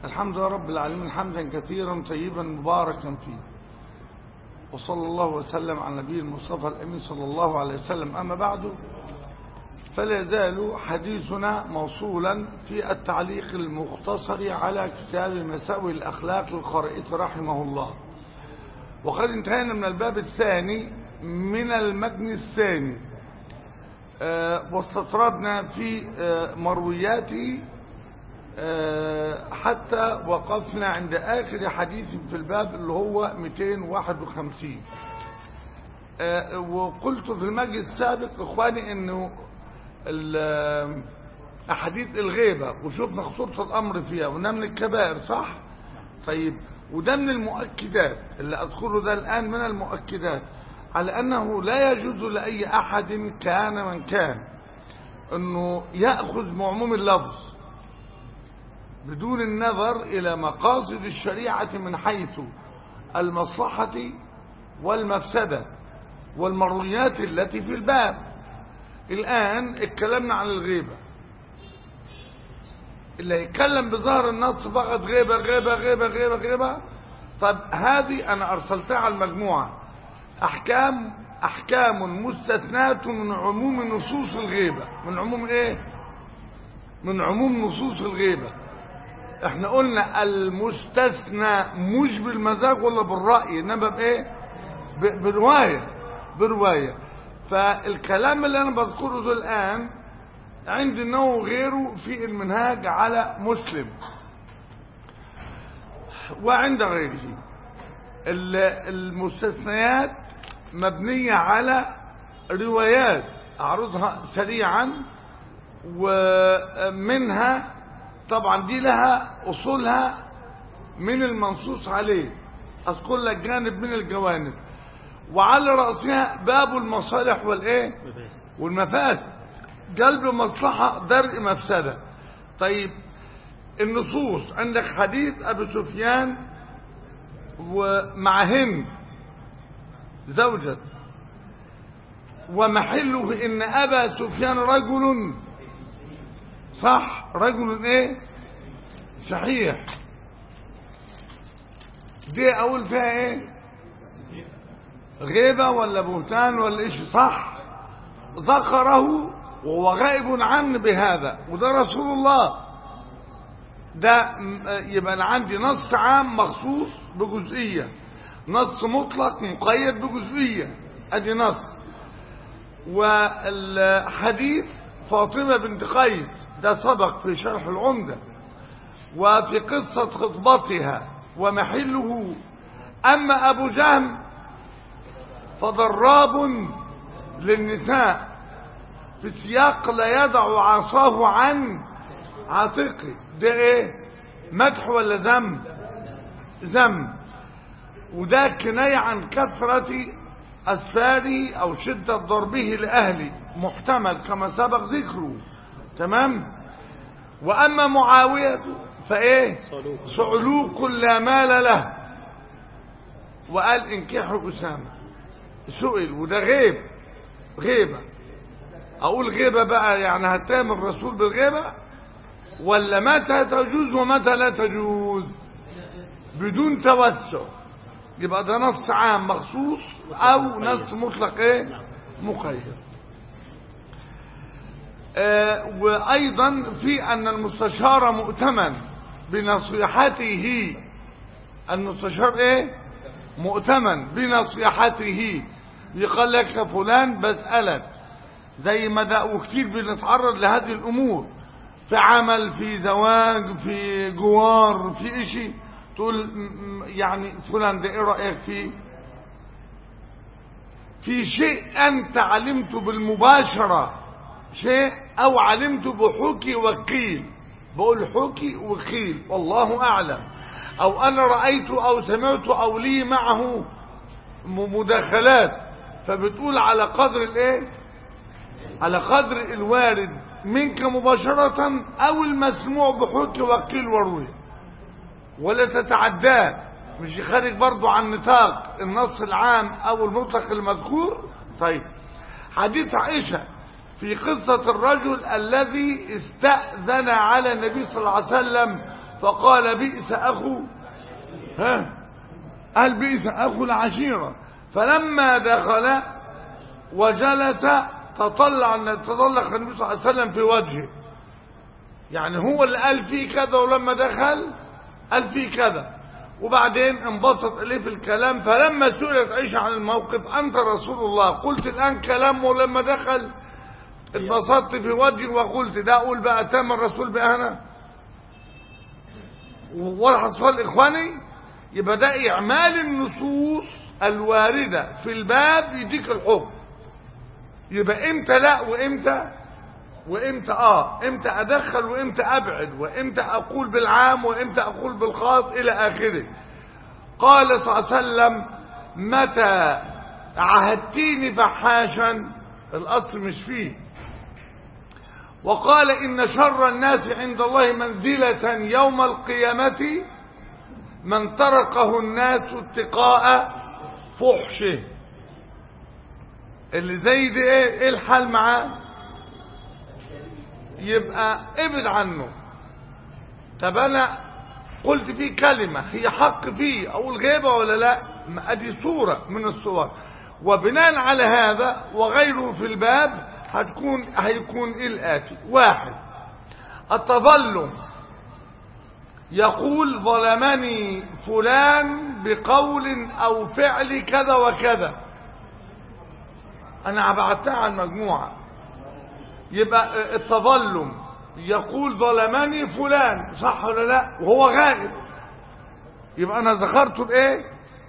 الحمد لله رب العالمين حمدا كثيرا طيبا مباركا فيه وصلى الله وسلم على نبي المصطفى الأمين صلى الله عليه وسلم أما بعد فلا يزال حديثنا موصولا في التعليق المختصر على كتاب مساوي الأخلاق للقرائط رحمه الله وقد انتهينا من الباب الثاني من المتن الثاني أه واستطردنا في أه مروياته أه حتى وقفنا عند آخر حديث في الباب اللي هو 251 وقلت في المجلس السابق إخواني أنه أحاديث الغيبة وشوفنا خطورة الأمر فيها وده من الكبائر صح طيب وده من المؤكدات اللي أذكره ده الآن من المؤكدات على أنه لا يجوز لأي أحد كان من كان أنه يأخذ معموم اللفظ بدون النظر إلى مقاصد الشريعة من حيث المصلحة والمفسدة والمرويات التي في الباب الآن اتكلمنا عن الغيبة اللي يتكلم بظهر النص فقط غيبة غيبة غيبة غيبة غيبة طب هذه أنا أرسلتها على المجموعة أحكام أحكام مستثنات من عموم نصوص الغيبة من عموم إيه من عموم نصوص الغيبة احنا قلنا المستثنى مش بالمزاج ولا بالرأي انما بايه برواية برواية فالكلام اللي انا بذكره ده الان عندي انه غيره في المنهاج على مسلم وعند غيره المستثنيات مبنية على روايات أعرضها سريعا ومنها طبعا دي لها أصولها من المنصوص عليه أذكر لك جانب من الجوانب وعلى رأسها باب المصالح والإيه والمفاسد جلب مصلحة درء مفسدة طيب النصوص عندك حديث أبي سفيان ومع هند زوجة ومحله إن أبا سفيان رجل صح رجل ايه صحيح دي اقول فيها ايه غيبة ولا بهتان ولا ايش صح ذكره وهو غائب عنه بهذا وده رسول الله ده يبقى انا عندي نص عام مخصوص بجزئية نص مطلق مقيد بجزئية ادي نص والحديث فاطمة بنت قيس ده سبق في شرح العمدة وفي قصة خطبتها ومحله أما أبو جهم فضراب للنساء في سياق لا يدع عصاه عن عاتقه ده ايه مدح ولا ذم ذم وده كناية عن كثرة أسفاره أو شدة ضربه لأهله محتمل كما سبق ذكره تمام وأما معاوية فإيه صعلوق لا مال له وقال انكحوا أسامة سئل وده غيب غيبة أقول غيبة بقى يعني هتهم الرسول بالغيبة ولا متى تجوز ومتى لا تجوز بدون توسع يبقى ده نص عام مخصوص أو نص مطلق إيه مقيد آه وأيضا في أن المستشار مؤتمن بنصيحته المستشار إيه مؤتمن بنصيحته يقال لك يا فلان بسألك زي ما ده وكتير بنتعرض لهذه الأمور في عمل في زواج في جوار في إشي تقول يعني فلان ده إيه رأيك فيه في شيء أنت علمت بالمباشرة شيء او علمت بحكي وقيل بقول حكي وقيل والله اعلم او انا رأيت او سمعت او لي معه مداخلات فبتقول على قدر الايه على قدر الوارد منك مباشرة او المسموع بحكي وقيل وروي ولا تتعداه مش خارج برضو عن نطاق النص العام او المطلق المذكور طيب حديث عائشة في قصة الرجل الذي استأذن على النبي صلى الله عليه وسلم في فقال بئس أخو ها قال بئس أخو العشيرة فلما دخل وجلس تطلع تطلق النبي صلى الله عليه وسلم في وجهه يعني هو اللي قال فيه كذا ولما دخل قال فيه كذا وبعدين انبسط إليه في الكلام فلما سئلت عائشة عن الموقف أنت رسول الله قلت الآن كلام ولما دخل اتبسطت في وجهي وقلت ده أقول بقى تم الرسول بأهنا ولا حصل إخواني يبقى ده إعمال النصوص الواردة في الباب يديك الحكم يبقى امتى لا وامتى وامتى اه امتى ادخل وامتى ابعد وامتى اقول بالعام وامتى اقول بالخاص الى اخره قال صلى الله عليه وسلم متى عهدتيني فحاشا الاصل مش فيه وقال ان شر الناس عند الله منزلة يوم القيامة من تركه الناس اتقاء فحشه اللي زي دي ايه ايه الحال معاه يبقى ابعد عنه طب انا قلت فيه كلمة هي حق فيه اقول غيبة ولا لا ما ادي صورة من الصور وبناء على هذا وغيره في الباب هتكون هيكون الاتي واحد التظلم يقول ظلمني فلان بقول او فعل كذا وكذا انا بعتها على المجموعة يبقى التظلم يقول ظلمني فلان صح ولا لا وهو غائب يبقى انا ذكرته بايه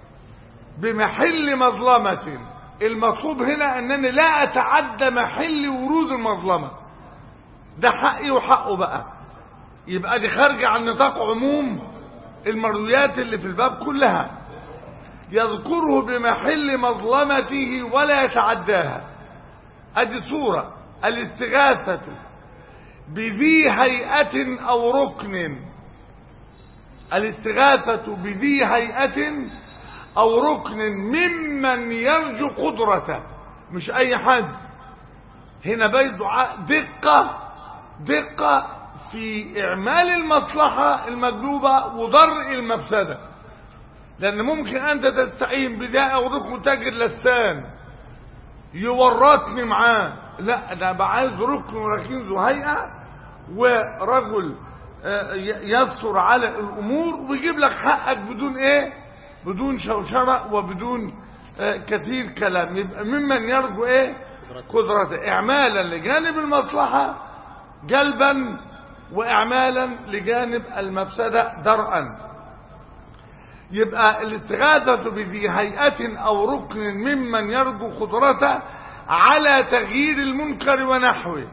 بمحل مظلمة المطلوب هنا انني لا اتعدى محل ورود المظلمة ده حقي وحقه بقى يبقى دي خارجة عن نطاق عموم المرويات اللي في الباب كلها يذكره بمحل مظلمته ولا يتعداها ادي صورة الاستغاثة بذي هيئة او ركن الاستغاثة بذي هيئة او ركن ممن يرجو قدرته مش اي حد هنا بيت دعاء دقة دقة في اعمال المصلحة المجلوبة وضرء المفسده لان ممكن انت تستعين بده او ركن تاجر لسان يورطني معاه لا ده بقى عايز ركن وركين ذو هيئه ورجل يستر على الامور ويجيب لك حقك بدون ايه بدون شوشره وبدون كثير كلام يبقى ممن يرجو ايه قدرته اعمالا لجانب المصلحه جلبا واعمالا لجانب المفسده درءا يبقى الاستغاثة بذي هيئة أو ركن ممن يرجو قدرته على تغيير المنكر ونحوه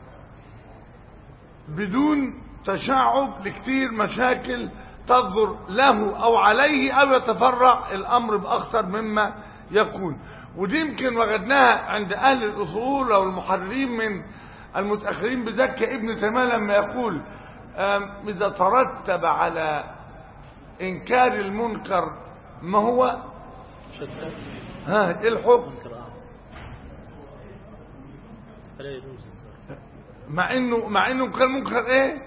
بدون تشعب لكتير مشاكل تظهر له أو عليه أو يتفرع الأمر بأكثر مما يكون ودي يمكن وجدناها عند أهل الأصول أو المحررين من المتأخرين بذكى ابن تيمية لما يقول إذا ترتب على انكار المنكر ما هو ها ايه الحكم فلا يجوز مع انه مع انه كان منكر ايه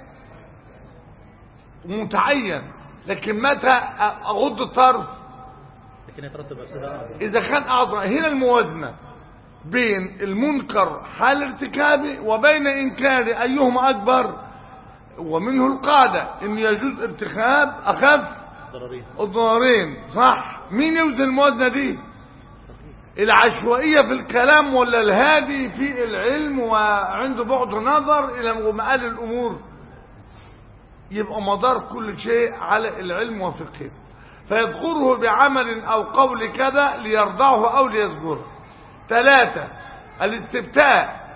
متعين لكن متى اغض الطرف لكن يترتب مفسدة أعظم اذا كان اعظم هنا الموازنه بين المنكر حال ارتكابه وبين انكار ايهما اكبر ومنه القاعده ان يجوز ارتكاب اخف ضررين الضررين صح مين يوزن الموازنه دي العشوائيه في الكلام ولا الهادي في العلم وعنده بعد نظر الى مآل الامور يبقى مدار كل شيء على العلم وفقه فيذكره بعمل او قول كذا ليرضعه او ليذكره ثلاثة الاستفتاء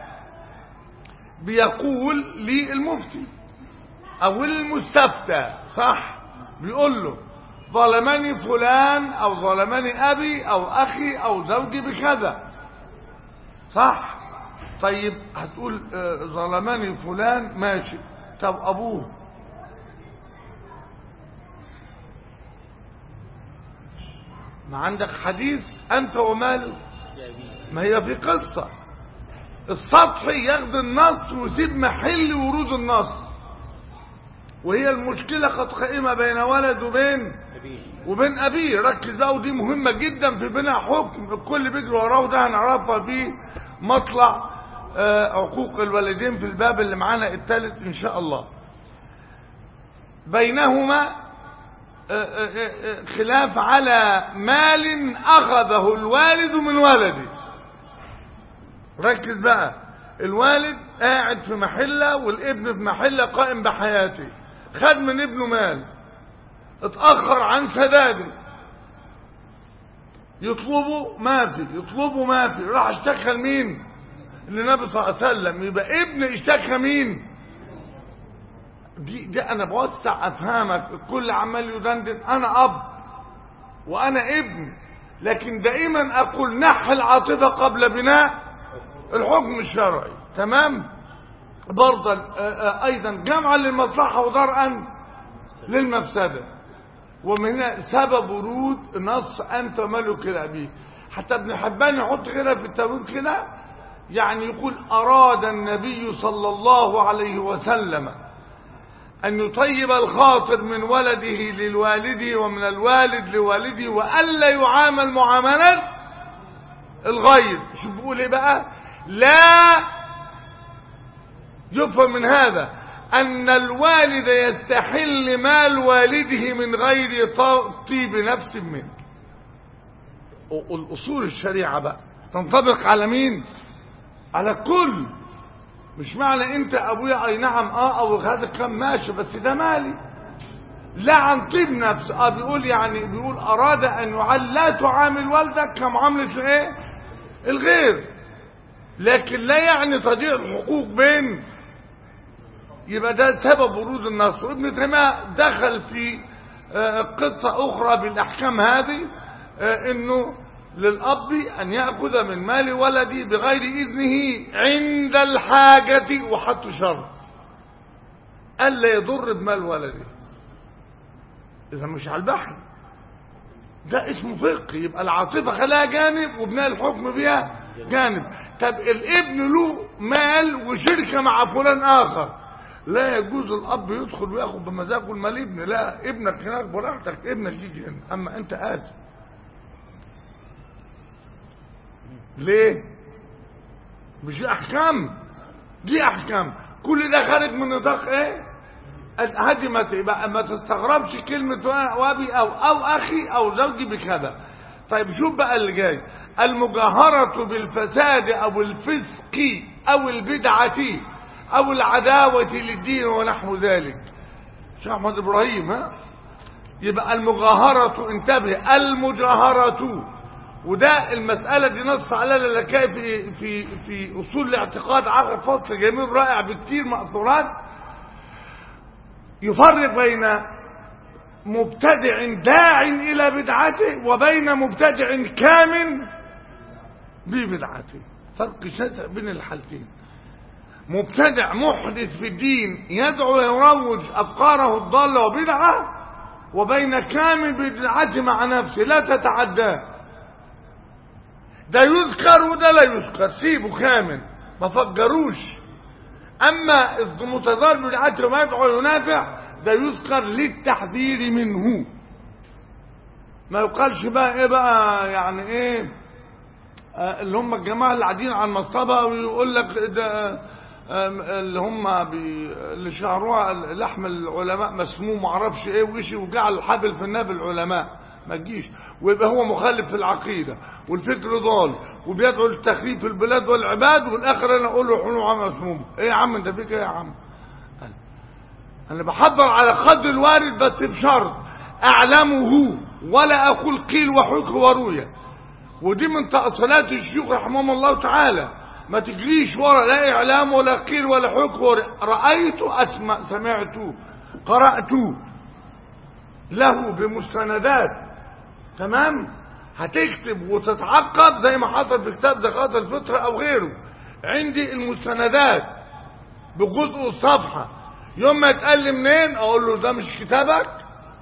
بيقول للمفتي او المستفتى صح بيقول له ظلمني فلان او ظلمني ابي او اخي او زوجي بكذا صح طيب هتقول آه، ظلمني فلان ماشي طب ابوه ما عندك حديث انت وماله يا أبي ما هي في قصة السطحي ياخد النص ويسيب محل ورود النص وهي المشكلة قد قائمة بين ولد وبين أبيه وبين أبيه ركز بقى ودي مهمة جدا في بناء حكم الكل بيجري وراه وده هنعرفها في مطلع آه، عقوق الوالدين في الباب اللي معانا الثالث إن شاء الله بينهما آه، آه، آه، خلاف على مال أخذه الوالد من ولده ركز بقى الوالد قاعد في محلة والابن في محلة قائم بحياته خد من ابنه مال اتأخر عن سداده يطلبه ما في يطلبه ما في راح اشتكى لمين للنبي صلى الله عليه وسلم يبقى ابن اشتكى مين دي, دي انا بوسع افهامك الكل عمال يدندن انا اب وانا ابن لكن دائما اقول نحي العاطفه قبل بناء الحكم الشرعي تمام برضا آه، آه، ايضا جمعا للمصلحه ودرءا للمفسده ومن هنا سبب ورود نص انت ملك الابي حتى ابن حبان يحط كده في التوبيب كده يعني يقول اراد النبي صلى الله عليه وسلم أن يطيب الخاطر من ولده للوالد ومن الوالد لوالده وألا يعامل معاملة الغير شو بيقول ايه بقى لا يفهم من هذا أن الوالد يستحل مال والده من غير ط- طيب نفس منه و- الأصول الشريعة بقى تنطبق على مين على الكل مش معنى انت ابويا اي نعم اه او هذا كان ماشي بس ده مالي لا عن طيب نفس اه بيقول يعني بيقول اراد ان يعل لا تعامل والدك كمعاملة ايه الغير لكن لا يعني تضييع الحقوق بين يبقى ده سبب ورود النص وابن تيمية دخل في آه، قصة اخرى بالاحكام هذه آه، انه للأب أن يأخذ من مال ولدي بغير إذنه عند الحاجة وحط شرط ألا يضر بمال ولدي إذا مش على البحر ده اسمه فقه يبقى العاطفة خلاها جانب وبناء الحكم بيها جانب طب الابن له مال وشركة مع فلان آخر لا يجوز الأب يدخل وياخد بمزاجه المال ابن لا ابنك هناك براحتك ابنك يجي هنا أما أنت آسف ليه مش دي احكام دي احكام كل ده خارج من نطاق ايه هذه ما تبقى ما تستغربش كلمة وابي او او اخي او زوجي بكذا طيب شوف بقى اللي جاي المجاهرة بالفساد او الفسق او البدعة او العداوة للدين ونحو ذلك شيخ احمد ابراهيم ها يبقى المجاهرة انتبه المجاهرة وده المسألة دي نص عليها للكاء في في في أصول الاعتقاد عقد فصل جميل رائع بكتير مأثورات يفرق بين مبتدع داع إلى بدعته وبين مبتدع كامن ببدعته فرق شاسع بين الحالتين مبتدع محدث في الدين يدعو يروج أفكاره الضالة وبدعة وبين كامل بدعته مع نفسه لا تتعداه ده يذكر وده لا يذكر سيبه كامل ما فجروش اما المتضارب بالعدل وما يدعو ينافع ده يذكر للتحذير منه ما يقالش بقى ايه بقى يعني ايه آه اللي هم الجماعه اللي قاعدين على المصطبه ويقول لك ده آه اللي هم بي اللي شعروها لحم العلماء مسموم معرفش ايه وشي وجعل الحبل في الناب العلماء ما تجيش ويبقى هو مخالف في العقيدة والفكر ضال وبيدعو للتخريب في البلاد والعباد والاخر انا اقول له حلو عم مسموم ايه يا عم انت فيك ايه يا عم قال. انا بحضر على قدر الوارد بس بشرط اعلمه ولا اقول قيل وحك وروية ودي من تأصيلات الشيوخ رحمهم الله تعالى ما تجريش ورا لا اعلام ولا قيل ولا حك رأيت اسمع سمعت قرأت له بمستندات تمام هتكتب وتتعقب زي ما حصل في كتاب زكاة الفطر او غيره عندي المستندات بجزء الصفحة يوم ما يتقال لي منين اقول له ده مش كتابك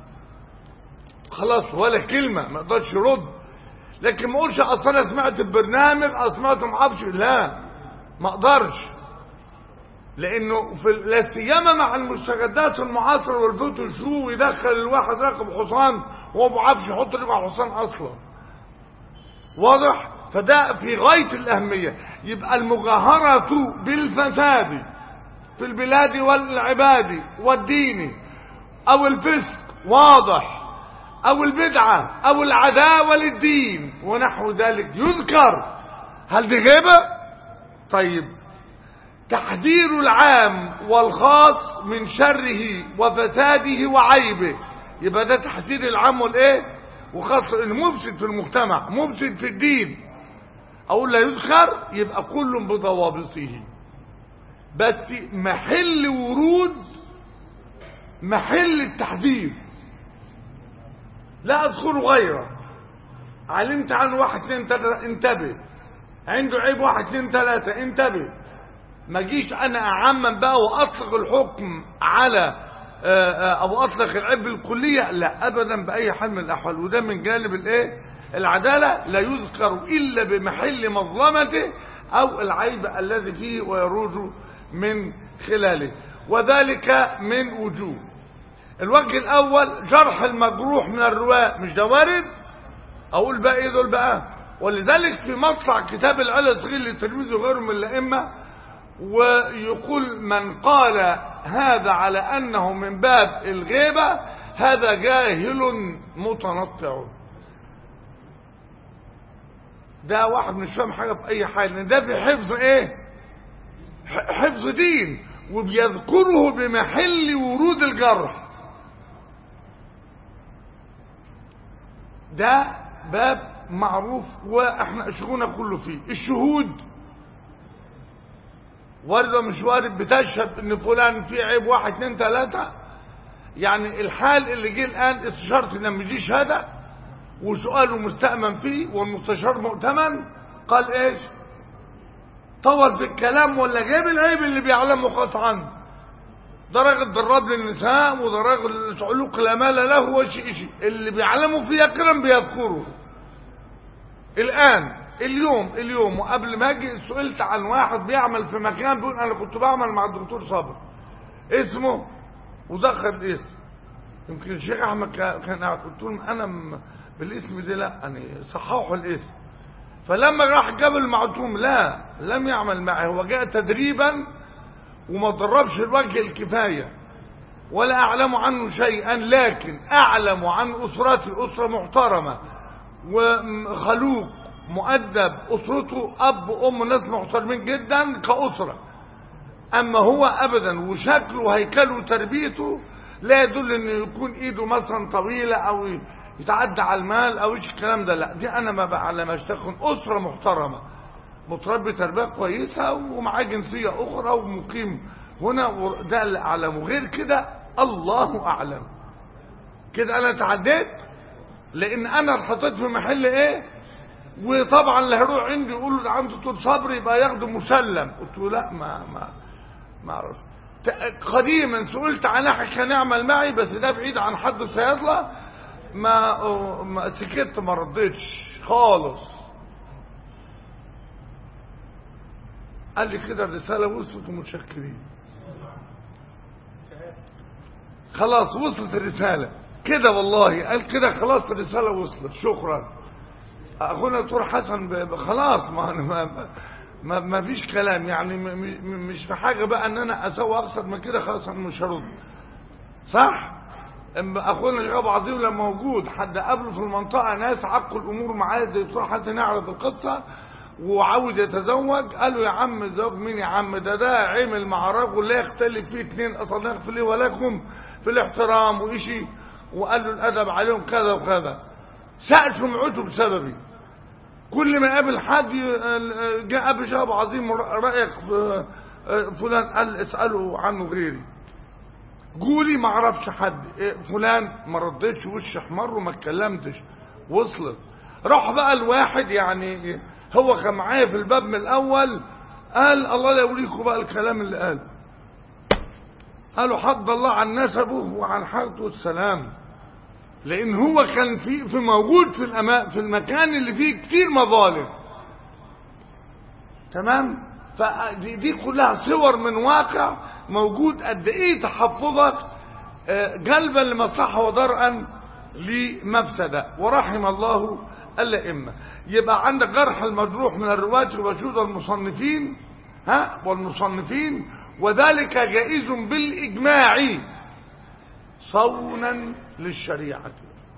خلاص ولا كلمة ما اقدرش يرد لكن ما اقولش اصل انا سمعت البرنامج او سمعت معرفش لا ما اقدرش لانه في لا سيما مع المستجدات المعاصره والفوتو شو يدخل الواحد راكب حصان وهو ما عارفش يحط رجله على الحصان اصلا واضح فده في غايه الاهميه يبقى المجاهره بالفساد في البلاد والعباد والدين او الفسق واضح او البدعه او العداوه للدين ونحو ذلك يذكر هل دي غيبه طيب تحذير العام والخاص من شره وفساده وعيبه يبقى ده تحذير العام والايه وخاص المفسد في المجتمع مفسد في الدين اقول لا يذكر يبقى كل بضوابطه بس محل ورود محل التحذير لا اذكر غيره علمت عنه واحد اثنين ثلاثة انتبه عنده عيب واحد اثنين ثلاثة انتبه ما جيش انا اعمم بقى واطلق الحكم على او اطلق العيب بالكلية لا ابدا باي حال من الاحوال وده من جانب الايه العدالة لا يذكر الا بمحل مظلمته او العيب الذي فيه ويروج من خلاله وذلك من وجوه الوجه الاول جرح المجروح من الرواة مش ده وارد اقول بقى ايه دول بقى ولذلك في مطلع كتاب العلة صغير للتلميذ وغيره من الائمه ويقول من قال هذا على انه من باب الغيبه هذا جاهل متنطع ده واحد مش فاهم حاجه في اي حاجه لان ده في حفظ ايه حفظ دين وبيذكره بمحل ورود الجرح ده باب معروف واحنا شغلنا كله فيه الشهود وارد مش وارد بتشهد ان فلان فيه عيب واحد اتنين تلاتة يعني الحال اللي جه الان استشارة ان ما يجيش شهادة وسؤاله مستأمن فيه والمستشار مؤتمن قال ايش طول في الكلام ولا جاب العيب اللي بيعلمه قطعا ده راجل ضراب للنساء وده راجل علوق الامانه له وشيء شيء اللي بيعلمه فيه يقرا بيذكره الان اليوم اليوم وقبل ما اجي سئلت عن واحد بيعمل في مكان بيقول انا كنت بعمل مع الدكتور صابر اسمه ودخل الاسم يمكن الشيخ احمد كان قاعد قلت لهم انا م- بالاسم ده لا يعني صححوا الاسم فلما راح جاب المعتوم لا لم يعمل معه هو جاء تدريبا وما ضربش الوجه الكفايه ولا اعلم عنه شيئا لكن اعلم عن اسرتي اسره محترمه وخلوق مؤدب اسرته اب وام ناس محترمين جدا كاسره اما هو ابدا وشكله وهيكله وتربيته لا يدل انه يكون ايده مثلا طويله او يتعدى على المال او ايش الكلام ده لا دي انا ما بعلمهاش تكون اسره محترمه متربي تربيه كويسه ومعاه جنسيه اخرى ومقيم هنا ده اللي اعلمه غير كده الله اعلم كده انا تعديت لان انا اتحطيت في محل ايه وطبعا اللي هيروح عندي يقول له ده عنده طول صبر يبقى ياخده مسلم قلت له لا ما ما ما اعرف ت- قديما سئلت عن احد كان يعمل معي بس ده بعيد عن حد صيادله ما ما سكت ما رديتش خالص قال لي كده الرساله وصلت ومتشكرين خلاص وصلت الرساله كده والله قال كده خلاص الرساله وصلت شكرا اخونا دكتور حسن ب- ب- خلاص ما ما ما, ما فيش كلام يعني م- م- مش في حاجه بقى ان انا اسوي اكثر من كده خلاص انا مش هرد صح اما اخونا الغاب عظيم لما موجود حد قابله في المنطقه ناس عقوا الامور معاه زي الدكتور حسن يعرض القصه وعاوز يتزوج قالوا يا عم الزواج مين يا عم ده ده عمل مع رجل لا يختلف فيه اثنين اصلا يغفر لي ولكم في الاحترام وإشي وقال له الادب عليهم كذا وكذا سأل سمعته بسببي كل ما قابل حد ي- جاء ابو شهاب عظيم رايك في فلان قال اساله عنه غيري قولي ما اعرفش حد إيه فلان ما رديتش وش احمر وما اتكلمتش وصلت راح بقى الواحد يعني هو كان معايا في الباب من الاول قال الله لا يوريكم بقى الكلام اللي قال قالوا حد الله عن نسبه وعن حالته والسلام لان هو كان في في موجود في الأما في المكان اللي فيه كتير مظالم تمام فدي دي كلها صور من واقع موجود قد ايه تحفظك آه، جلبا لمصلحة ودرءا لمفسدة ورحم الله الأئمة يبقى عندك جرح المجروح من الرواة وشهود المصنفين ها والمصنفين وذلك جائز بالإجماع صونا للشريعة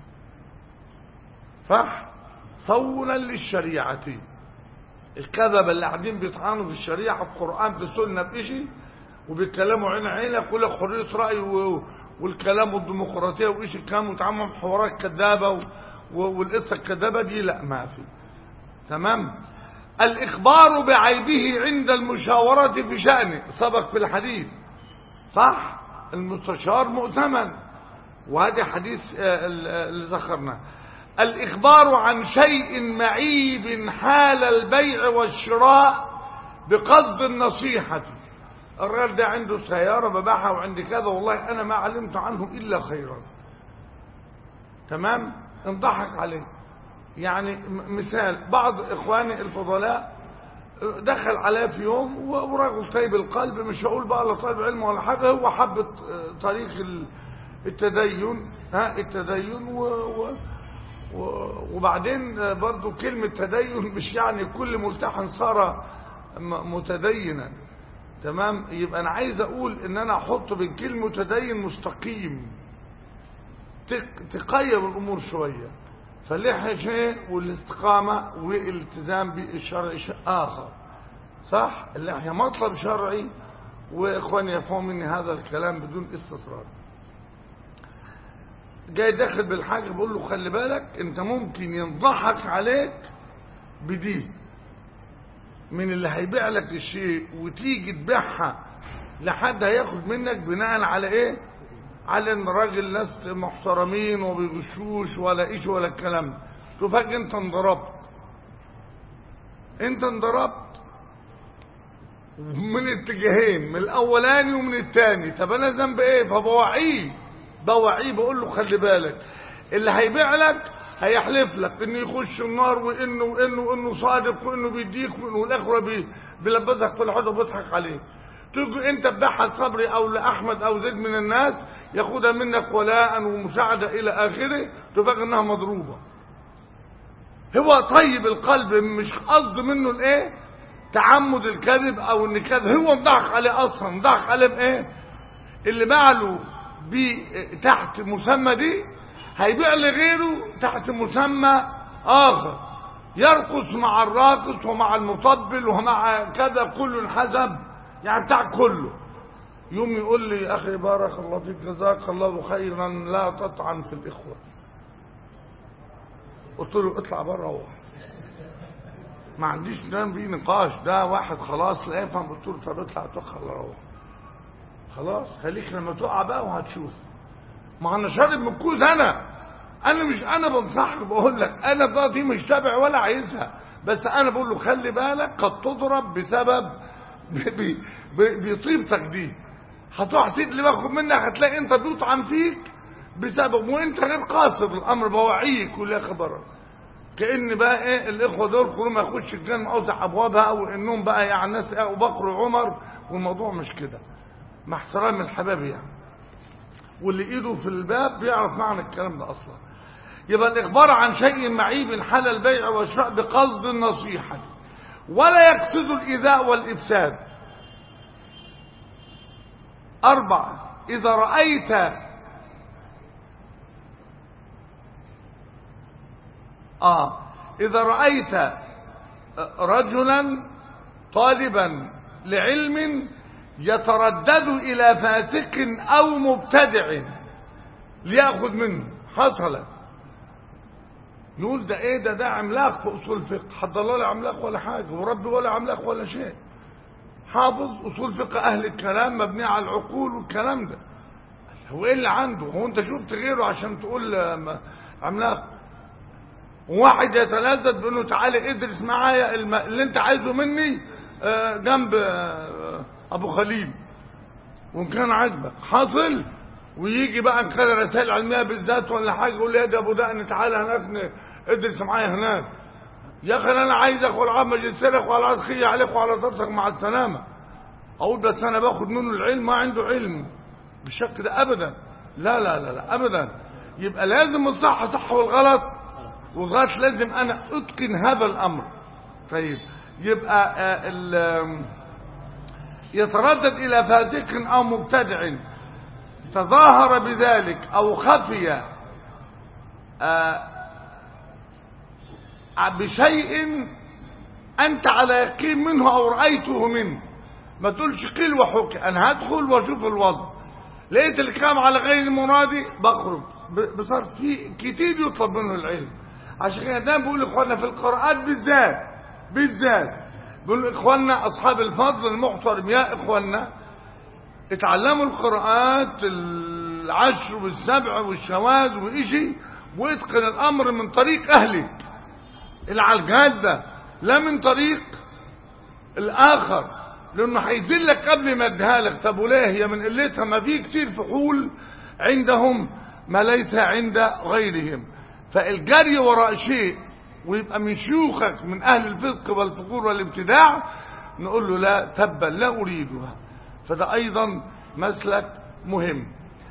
صح صونا للشريعة الكذب اللي قاعدين بيطعنوا في الشريعة في القرآن في السنة في شيء وبيتكلموا عين عينك يقول لك حرية رأي و- والكلام والديمقراطية وإيش الكلام وتعاملوا حوارات كذابة و- و- والقصة الكذابة دي لا ما في تمام الإخبار بعيبه عند المشاورة في شأنه سبق في الحديث صح المستشار مؤتمن وهذا حديث آه، ال- آه، اللي ذكرناه الإخبار عن شيء معيب حال البيع والشراء بقصد النصيحة الراجل ده عنده سيارة بباعها وعندي كذا والله أنا ما علمت عنه إلا خيرا تمام انضحك عليه يعني م- مثال بعض إخواني الفضلاء دخل عليه في يوم و- ورجل طيب القلب مش هقول بقى لا طالب علم ولا حاجة هو حب الت- طريق ال- التدين ها التدين و, و و- وبعدين برضو كلمة تدين مش يعني كل ملتحن صار م- متدينا تمام يبقى انا عايز اقول ان انا احط بين كلمة متدين مستقيم تق- تقيم الامور شوية فاللحية شيء والاستقامة والالتزام بالشرع شيء اخر صح اللحية مطلب شرعي واخواني يفهموا مني هذا الكلام بدون استطراد جاي داخل بالحاجة بقول له خلي بالك انت ممكن ينضحك عليك بدي من اللي هيبيع لك الشيء وتيجي تبيعها لحد هياخد منك بناء على ايه على ان راجل ناس محترمين وبيغشوش ولا ايش ولا الكلام ده تفاجئ انت انضربت انت انضربت من اتجاهين من الاولاني ومن الثاني طب انا ذنب ايه فبوعيه بوعيه بقول له خلي بالك اللي هيبيع لك هيحلف لك انه يخش النار وانه وانه وانه صادق وانه بيديك وانه الاخره بي بيلبسك في الحوض وبيضحك عليك تيجي انت تبيعها لصبري او لاحمد او زيد من الناس ياخدها منك ولاء ومساعده الى اخره تفاجئ انها مضروبه هو طيب القلب مش قصد منه الايه تعمد الكذب او ان كذب هو مضحك عليه اصلا مضحك عليه بايه اللي باع له بي- تحت مسمى دي هيبيع لغيره تحت مسمى اخر يرقص مع الراقص ومع المطبل ومع كذا كل حسب يعني بتاع كله يوم يقول لي يا اخي بارك الله فيك جزاك الله خيرا لا تطعن في الاخوه قلت له اطلع بره روح ما عنديش كلام فيه نقاش ده واحد خلاص لا يفهم قلت له طب اطلع توخى الله روح خلاص خليك لما تقع بقى وهتشوف ما انا شارب من الكوز انا انا مش انا بنصحك بقول لك انا دلوقتي مش تابع ولا عايزها بس انا بقول له خلي بالك قد تضرب بسبب ب- ب- ب- بطيبتك دي هتروح تدلي باخد منك هتلاقي انت بيطعن فيك بسبب وانت غير قاصد الامر بوعيك ولا خبرك كان بقى ايه الاخوه دول كلهم ما يخش الجنه اوسع ابوابها او انهم بقى يعني ناس ابو بكر وعمر والموضوع مش كده مع احترام الحباب يعني واللي ايده في الباب بيعرف معنى الكلام ده اصلا يبقى الاخبار عن شيء معيب حال البيع والشراء بقصد النصيحه ولا يقصد الايذاء والافساد اربعه اذا رايت اه اذا رايت رجلا طالبا لعلم يتردد الى فاسق او مبتدع ليأخذ منه حصلت نقول ده ايه ده ده عملاق في اصول الفقه حد الله لا عملاق ولا حاجه وربي ولا عملاق ولا شيء حافظ اصول فقه اهل الكلام مبني على العقول والكلام ده هو ايه اللي عنده هو انت شفت غيره عشان تقول آه، ما- عملاق وواحد يتلذذ بانه تعالى ادرس معايا الم... اللي انت عايزه مني آه، جنب آه، ابو خليل وان كان عاجبك حاصل ويجي بقى ان كان رسائل علميه بالذات ولا حاجه يقول لي يا ده ابو دقن تعالى هناك ن- ادرس معايا هناك يا اخي انا عايزك والعب مجلسلك وعلى عسخية عليك وعلى طرسك مع السلامة اقول بس انا باخد منه العلم ما عنده علم بالشكل ده ابدا لا لا لا لا ابدا يبقى لازم الصح صح والغلط والغلط لازم انا اتقن هذا الامر طيب يبقى آه، ال- آم، يتردد الى فاسق او مبتدع تظاهر بذلك او خفي آه، بشيء انت على يقين منه او رايته منه ما تقولش قيل وحكي انا هدخل واشوف الوضع لقيت الكلام على غير مرادي بخرج ب- بصار في كتير يطلب منه العلم عشان كده دايما بقول لاخواننا في القراءات بالذات بالذات بقول لاخواننا اصحاب الفضل المحترم يا اخواننا اتعلموا القراءات العشر والسبع والشواذ وإشي واتقن الامر من طريق اهلك اللي على الجاده لا من طريق الاخر لانه هيذلك قبل ما اديها لك طب وليه هي من قلتها ما في كتير فحول عندهم ما ليس عند غيرهم فالجري وراء شيء ويبقى من شيوخك من اهل الفقه والفقور والابتداع نقول له لا تبا لا اريدها فده ايضا مسلك مهم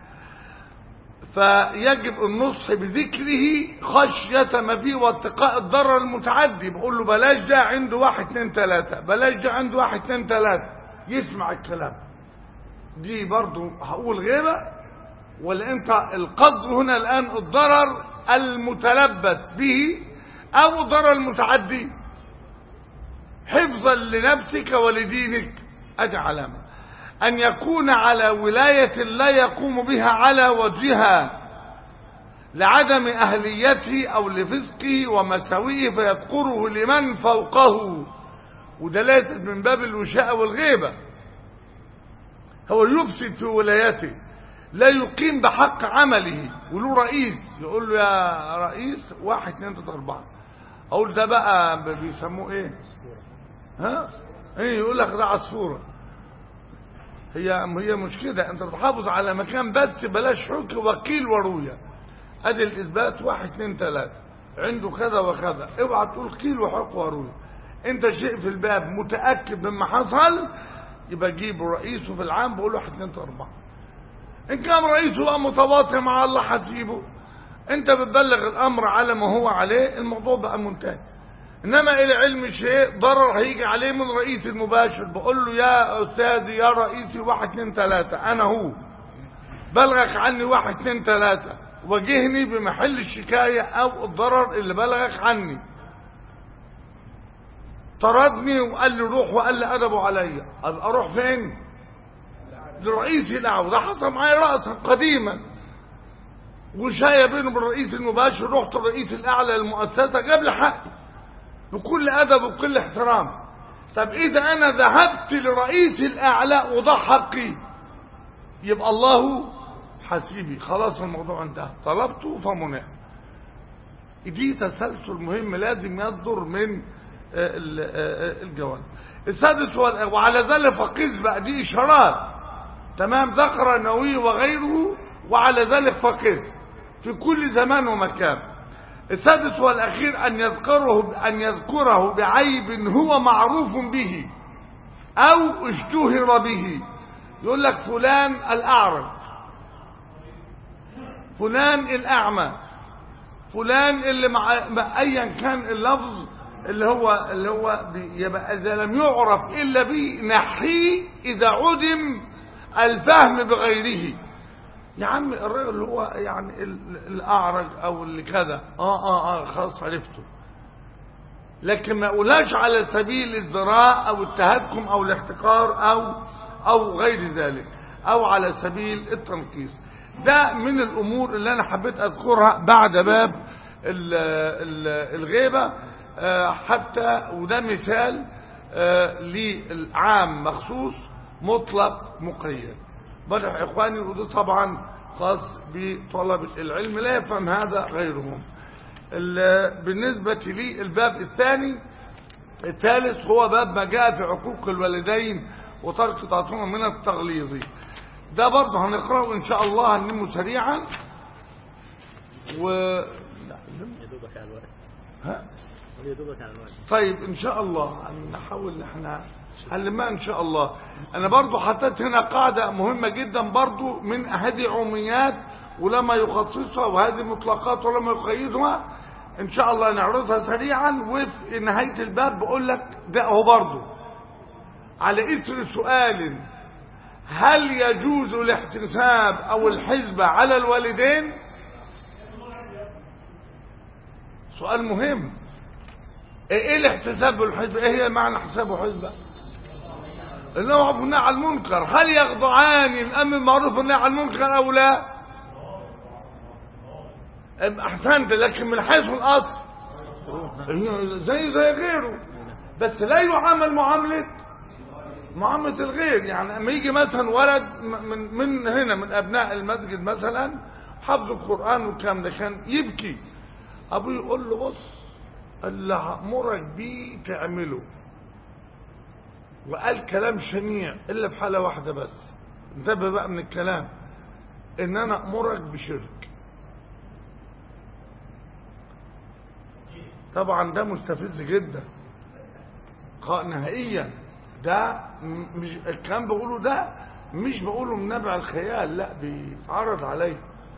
فيجب النصح بذكره خشية ما فيه واتقاء الضرر المتعدي بقول له بلاش ده عنده واحد اتنين تلاتة بلاش ده عنده واحد اتنين تلاتة يسمع الكلام دي برضو هقول غيبة ولا انت القصد هنا الان الضرر المتلبس به او الضرر المتعدي حفظا لنفسك ولدينك ادي علامه أن يكون على ولاية لا يقوم بها على وجهها لعدم أهليته أو لفسقه ومساوئه فيذكره لمن فوقه ودلالة من باب الوشاء والغيبة هو يفسد في ولايته لا يقيم بحق عمله وله رئيس يقول له يا رئيس واحد اتنين تلاته اربعه اقول ده بقى بيسموه ايه ها ايه يقول لك ده عصفوره هي هي مش كده انت تحافظ على مكان بس بلاش حك وكيل ورويه ادي الاثبات واحد اتنين تلاته عنده كذا وكذا اوعى تقول قيل وحق ورويه انت شيء في الباب متاكد مما حصل يبقى جيبه رئيسه في العام بقول له واحد اتنين تلاته اربعه ان كان رئيسه بقى متواطئ مع الله حسيبه انت بتبلغ الامر على ما هو عليه الموضوع بقى منتهي انما الى علم شيء ضرر هيجي عليه من رئيس المباشر بقول له يا استاذي يا رئيسي واحد اتنين تلاتة انا هو بلغك عني واحد اتنين تلاتة واجهني بمحل الشكاية او الضرر اللي بلغك عني طردني وقال لي روح وقال لي ادبه عليا ابقى اروح فين لرئيسي الاعلى ده حصل معايا رأسا قديما وشايه بينه وبين الرئيس المباشر رحت الرئيس الاعلى للمؤسسه جاب لي حقي بكل ادب وبكل احترام طب اذا انا ذهبت لرئيس الاعلى وده حقي يبقى الله حسيبي خلاص الموضوع انتهى طلبته فمنع دي تسلسل مهم لازم يصدر من آه، ال- آه، آه، الجواب السادس وال- وعلى ذلك فقس بقى دي اشارات تمام ذكر النووي وغيره وعلى ذلك فقس في كل زمان ومكان السادس والأخير أن يذكره أن يذكره بعيب هو معروف به أو اشتهر به يقول لك فلان الأعرج فلان الأعمى فلان اللي مع مع أيا كان اللفظ اللي هو اللي هو بي- يبقى إذا لم يعرف إلا به نحيه إذا عدم الفهم بغيره يا عم الراجل اللي هو يعني ال- الأعرج أو اللي كذا آه آه آه خلاص عرفته لكن ما أقولهاش على سبيل الذراء أو التهكم أو الاحتقار أو أو غير ذلك أو على سبيل التنقيص ده من الأمور اللي أنا حبيت أذكرها بعد باب ال- ال- الغيبة آه، حتى وده مثال آه، للعام مخصوص مطلق مقيد بدأ إخواني وده طبعا خاص بطلبة العلم لا يفهم هذا غيرهم ال- بالنسبة لي الباب الثاني الثالث هو باب ما جاء في عقوق الوالدين وترك تعاطيهما من التغليظ ده برضه هنقرأه إن شاء الله هنلمه سريعا و يا دوبك على الوقت ها هي دوبك على الوقت طيب ان شاء الله نحاول احنا هنلمها ان شاء الله انا برضو حطيت هنا قاعدة مهمة جدا برضو من هذه عموميات ولما يخصصها وهذه مطلقات ولما يقيدها ان شاء الله نعرضها سريعا وفي نهاية الباب بقول لك ده هو برضو على اثر سؤال هل يجوز الاحتساب او الحسبة على الوالدين سؤال مهم ايه الاحتساب والحسبة ايه هي معنى حساب وحسبة اللي هو عرف النهي عن المنكر هل يخضعان الامر بالمعروف والنهي عن المنكر او لا أم احسنت لكن من حيث الاصل هي زي زي غيره بس لا يعامل معاملة معاملة الغير يعني اما يجي مثلا ولد من من هنا من ابناء المسجد مثلا حفظ القرآن والكلام ده كان يبكي ابوه يقول له بص اللي هأمرك بيه تعمله وقال كلام شنيع الا بحالة واحدة بس انتبه بقى من الكلام ان انا امرك بشرك طبعا ده مستفز جدا قا- نهائيا ده م- مش الكلام بقوله ده مش بقوله من نبع الخيال لا بيتعرض عليه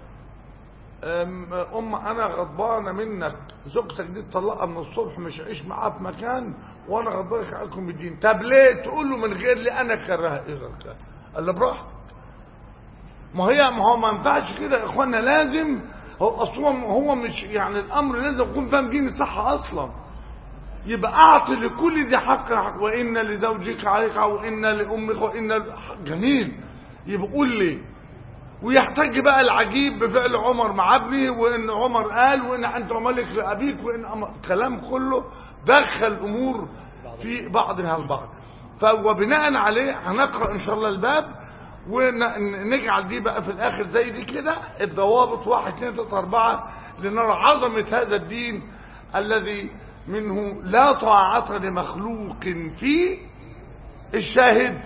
أم أم أنا غضبانة منك زوجتك دي تطلقها من الصبح مش عيش معاها في مكان وأنا غضبانك عليكم بالدين طب ليه تقول له من غير لي أنا كرهها إيه غير كده قال له براحتك ما هي ما هو ما ينفعش كده يا إخوانا لازم هو أصلا هو مش يعني الأمر لازم يكون فاهم دين صح أصلا يبقى أعطي لكل ذي حق حق وإن لزوجك عليك وإن لأمك وإن ل- جميل يبقى قول لي ويحتج بقى العجيب بفعل عمر مع ابنه وان عمر قال وان انت ملك لابيك وان أم- كلام كله دخل امور في بعضها البعض فوبناء عليه هنقرا ان شاء الله الباب ونجعل دي بقى في الاخر زي دي كده الضوابط واحد اثنين ثلاثة اربعة لنرى عظمة هذا الدين الذي منه لا طاعة لمخلوق فيه الشاهد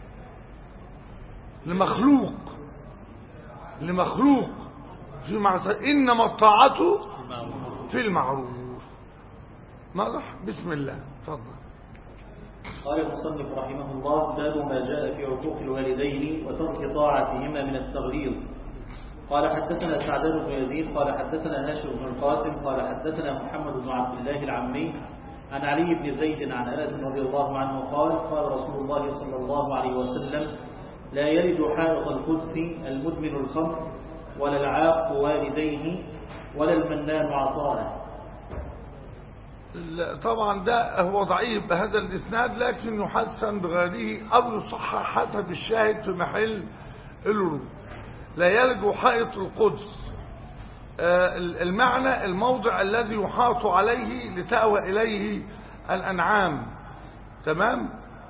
لمخلوق لمخلوق في معصية إنما الطاعة في المعروف واضح بسم الله تفضل قال المصنف رحمه الله باب ما جاء في عقوق الوالدين وترك طاعتهما من التغليظ قال حدثنا سعدان بن يزيد قال حدثنا هاشم بن القاسم قال حدثنا محمد بن عبد الله العمي عن علي بن زيد عن انس رضي الله عنه قال قال رسول الله صلى الله عليه وسلم لا يلد حائط القدس المدمن الخمر ولا العاق والديه ولا المنان عطاءه ال- طبعا ده هو ضعيف بهذا الإسناد لكن يحسن بغيره أو يصحح حسب الشاهد في محل الورود لا يلج حائط القدس آه، ال- المعنى الموضع الذي يحاط عليه لتأوى إليه الأنعام تمام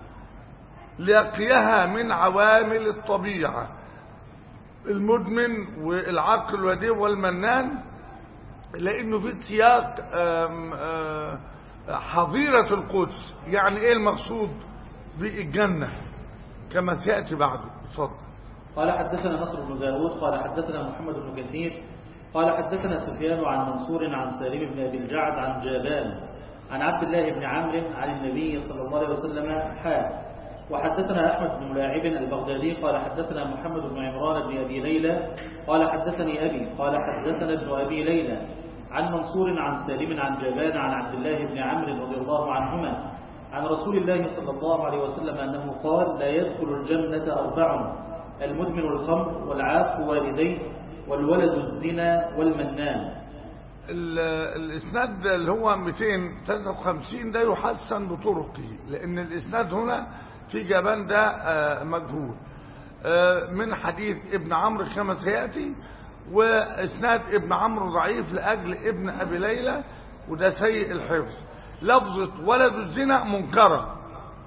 ليقيها من عوامل الطبيعة المدمن والعقل الوديع والمنان لانه في سياق آم، آه، حظيرة القدس يعني ايه المقصود بالجنة كما سيأتي بعده اتفضل قال حدثنا نصر بن داود قال حدثنا محمد بن كثير قال حدثنا سفيان عن منصور عن سالم بن أبي الجعد عن جابان عن عبد الله بن عمرو عن النبي صلى الله عليه وسلم حاء وحدثنا أحمد بن ملاعب البغدادي قال حدثنا محمد بن عمران بن أبي ليلى قال حدثني أبي قال حدثنا ابن أبي ليلى عن منصور عن سالم عن جابان عن عبد الله بن عمرو رضي الله عنهما عن رسول الله صلى الله عليه وسلم أنه قال لا يدخل الجنة أربع المدمن الخمر والعاق والديه والولد الزنا والمنان ال- الاسناد اللي هو 253 ده يحسن بطرقه لان الاسناد هنا في جبان ده آه، مجهول آه، من حديث ابن عمرو كما سياتي واسناد ابن عمرو ضعيف لاجل ابن ابي ليلى وده سيء الحفظ لفظه ولد الزنا منكره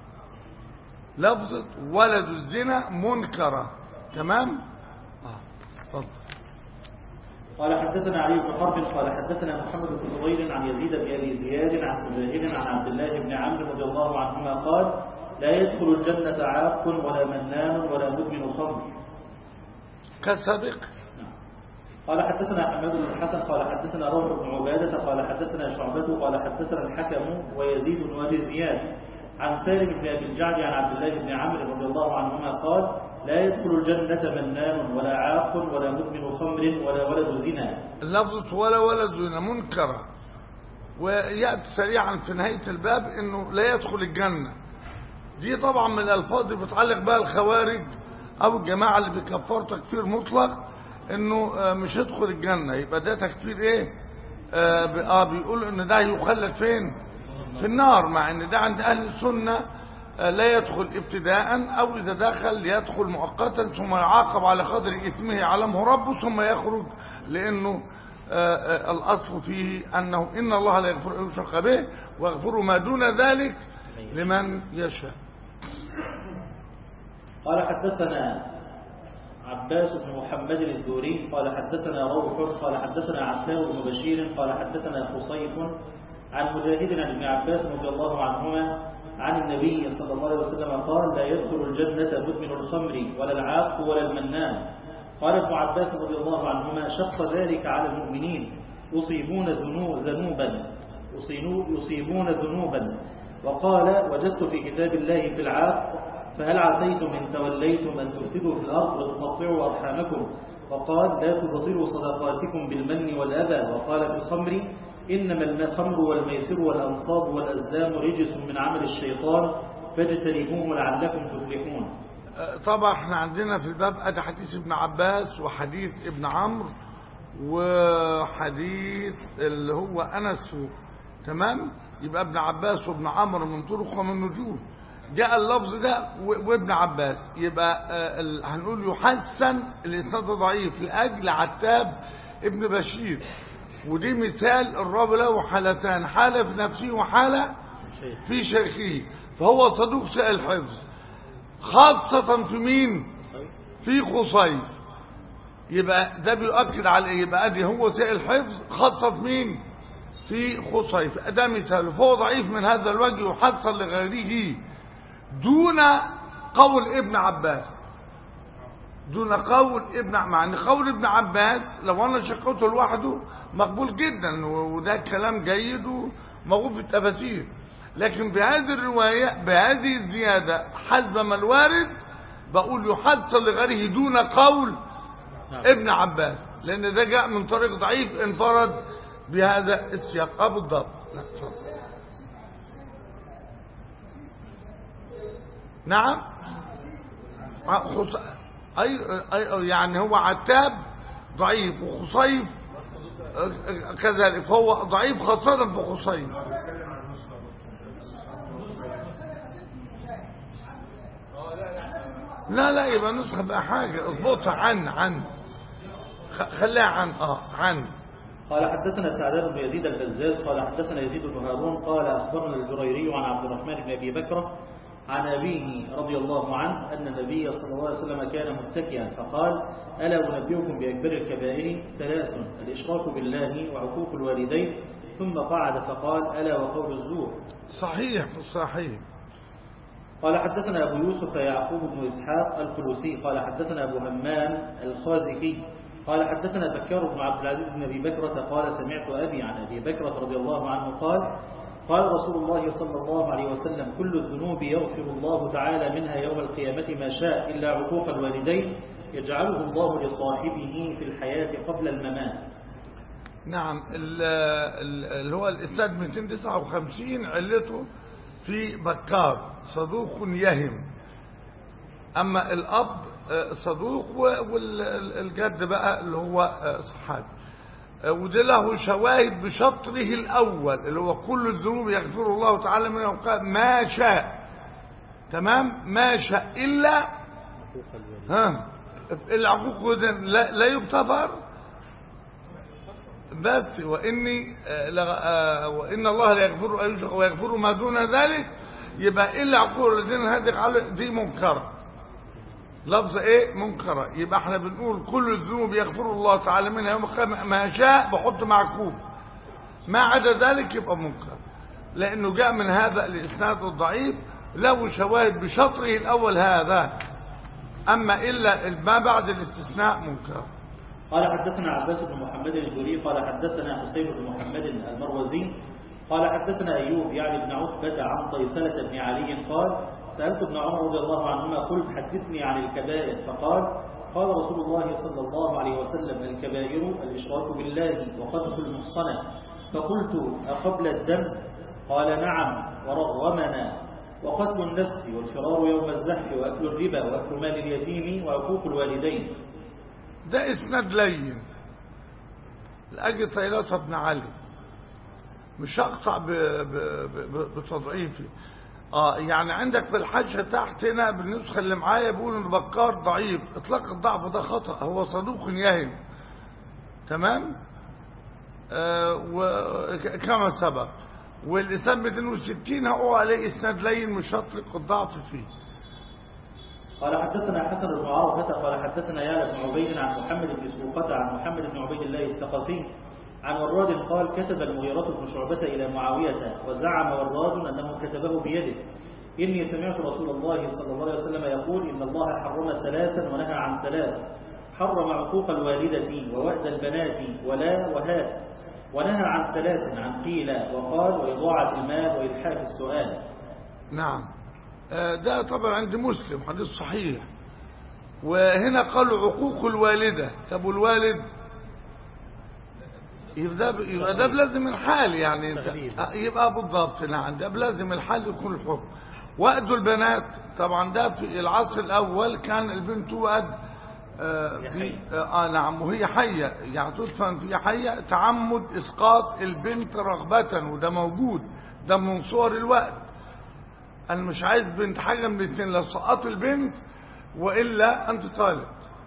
لفظه ولد الزنا منكره تمام اه اتفضل قال حدثنا علي بن حرب قال حدثنا محمد بن فضيل عن يزيد بن ابي زياد عن مجاهد عن عبد الله بن عمرو رضي الله عنهما قال لا يدخل الجنة عاق ولا منان ولا مدمن خمر كالسابق قال حدثنا حماد بن الحسن قال حدثنا روح بن عبادة قال حدثنا شعبة قال حدثنا الحكم ويزيد بن أبي زياد عن سالم بن أبي الجعد عن عبد الله بن عمرو رضي الله عنهما قال لا يدخل الجنة منان ولا عاق ولا مدمن خمر ولا ولد زنا لفظة ولا ولد زنا منكرة ويأتي سريعا في نهاية الباب انه لا يدخل الجنة دي طبعا من الالفاظ اللي بتعلق بها الخوارج او الجماعة اللي بيكفروا تكفير مطلق انه آه، مش هيدخل الجنة يبقى ده تكفير ايه آه ب- اه بيقول ان ده يخلد فين في النار مع ان ده عند اهل السنة آه، لا يدخل ابتداء او اذا دخل يدخل مؤقتا ثم يعاقب على قدر اثمه يعلمه ربه ثم يخرج لانه آه، آه، الاصل فيه انه ان الله لا يغفر ان يشرك به ويغفر ما دون ذلك لمن يشاء قال حدثنا عباس بن محمد الدوري قال حدثنا روح قال حدثنا عتاب بن بشير قال حدثنا خصيف عن مجاهد عن ابن عباس رضي الله عنهما عن النبي صلى الله عليه وسلم قال لا يدخل الجنة مدمن الخمر ولا العاق ولا المنان قال ابن عباس رضي الله عنهما شق ذلك على المؤمنين يصيبون ذنو- ذنوبا يصينو- يصيبون ذنوبا وقال وجدت في كتاب الله في العاق فهل عسيتم إن توليتم أن تفسدوا في الأرض وتقطعوا أرحامكم وقال لا تبطلوا صدقاتكم بالمن والأذى وقال في الخمر إنما الخمر والميسر والأنصاب والأزلام رجس من عمل الشيطان فاجتنبوه لعلكم تفلحون آه، طبعا احنا عندنا في الباب ادي حديث ابن عباس وحديث ابن عمرو وحديث اللي هو انس تمام يبقى ابن عباس وابن عمرو من طرق ومن نجوم جاء اللفظ ده و- وابن عباس يبقى آه، ال- هنقول يحسن الاسناد ضعيف لاجل عتاب ابن بشير ودي مثال الرب له حالتان حاله في نفسه وحاله شيخ في شيخه فهو صدوق سائل الحفظ خاصة في مين صحيح في خصيف يبقى ده بيؤكد على ايه يبقى ادي هو سائل الحفظ خاصة في مين في خصيف ده مثال فهو ضعيف من هذا الوجه يحصل لغيره دون قول ابن عباس دون قول ابن مع ان قول ابن عباس لو انا شقته لوحده مقبول جدا و- وده كلام جيد وموجود في التفاسير لكن في هذه الروايه بهذه الزياده حسب ما الوارد بقول يحصل لغيره دون قول نعم. ابن عباس لان ده جاء من طريق ضعيف انفرد بهذا السياق اه بالضبط لا، اتفضل. نعم آه، خص... أي... أي... يعني هو عتاب ضعيف وخصيف آه، آه، كذلك فهو ضعيف خاصة في خصيف لا لا يبقى نسخة بقى حاجة اضبطها عن عن خ- خليها عن اه عن قال حدثنا سعدان بن يزيد البزاز قال حدثنا يزيد بن هارون قال أخبرنا الجريري عن عبد الرحمن بن أبي بكر عن أبيه رضي الله عنه أن النبي صلى الله عليه وسلم كان متكئا فقال ألا أنبئكم بأكبر الكبائر ثلاث الإشراك بالله وعقوق الوالدين ثم قعد فقال ألا وقول الزور صحيح صحيح قال حدثنا أبو يوسف يعقوب بن إسحاق الفلوسي قال حدثنا أبو همام الخازكي قال حدثنا بكار بن عبد العزيز بن أبي بكرة قال سمعت أبي عن أبي بكرة رضي الله عنه قال قال رسول الله صلى الله عليه وسلم كل الذنوب يغفر الله تعالى منها يوم القيامة ما شاء إلا عقوق الوالدين يجعله الله لصاحبه في الحياة قبل الممات نعم ال- ال- اللي هو الإسناد 259 علته في بكار صدوق يهم أما الأب آه، صدوق والجد بقى اللي هو آه، صحابي آه، وده له شواهد بشطره الأول اللي هو كل الذنوب يغفر الله تعالى منه وقال ما شاء تمام ما شاء إلا حقوق الوالدين ها العقوق ده لا, لا يغتفر بس واني آه، لا- آه، وان الله لا يغفر ان يشرك ويغفر ما دون ذلك يبقى الا عقول الذين هذه على دي منكره لفظ ايه منكره يبقى احنا بنقول كل الذنوب يغفر الله تعالى منها يوم القيامه ما شاء بحط معكوب ما عدا ذلك يبقى منكر لانه جاء من هذا الاسناد الضعيف له شواهد بشطره الاول هذا اما الا ما بعد الاستثناء منكر قال حدثنا عباس بن محمد الجوري قال حدثنا حسين بن محمد المروزي قال حدثنا أيوب يعني بن عتبة عن طيسلة بن علي قال سألت ابن عمر رضي الله عنهما قلت حدثني عن الكبائر فقال قال رسول الله صلى الله عليه وسلم الكبائر الإشراك بالله وقذف المحصنة فقلت أقبل الدم قال نعم ورغمنا وقتل النفس والفرار يوم الزحف وأكل الربا وأكل مال اليتيم وعقوق الوالدين ده اسناد لين لأجل طيلات بن علي مش هقطع ب- ب- ب- بتضعيفي اه يعني عندك في الحاشيه تحت هنا بالنسخه اللي معايا بيقول ان بكار ضعيف اطلاق الضعف ده خطا هو صدوق يهم تمام آه وكما سبق والإسناد 260 هو عليه اسناد لين مش هطلق الضعف فيه قال حدثنا حسن بن عرفة قال حدثنا يالا بن عبيد عن محمد بن سوقة عن محمد بن عبيد الله الثقفي عن وراد قال كتب المغيرة بن شعبة إلى معاوية وزعم وراد أنه كتبه بيده إني سمعت رسول الله صلى الله عليه وسلم يقول إن الله حرم ثلاثا ونهى عن ثلاث حرم عقوق الوالدة ووأد البنات ولا وهات ونهى عن ثلاث عن قيل وقال وإضاعة المال وإلحاف السؤال نعم آه، ده طبعا عند مسلم حديث صحيح وهنا قالوا عقوق الوالدة طب والوالد يبقى ده يبقى ده بلازم الحال يعني انت تغليب. آه، يبقى بالضبط نعم ده بلازم الحال يكون الحكم وأد البنات طبعا ده في العصر الأول كان البنت وأد آه، في آه آه، نعم وهي حية يعني تدفن في حية تعمد إسقاط البنت رغبة وده موجود ده من صور الوقت انا مش عايز بنت حاجه من الاثنين لا سقط البنت والا انت طالب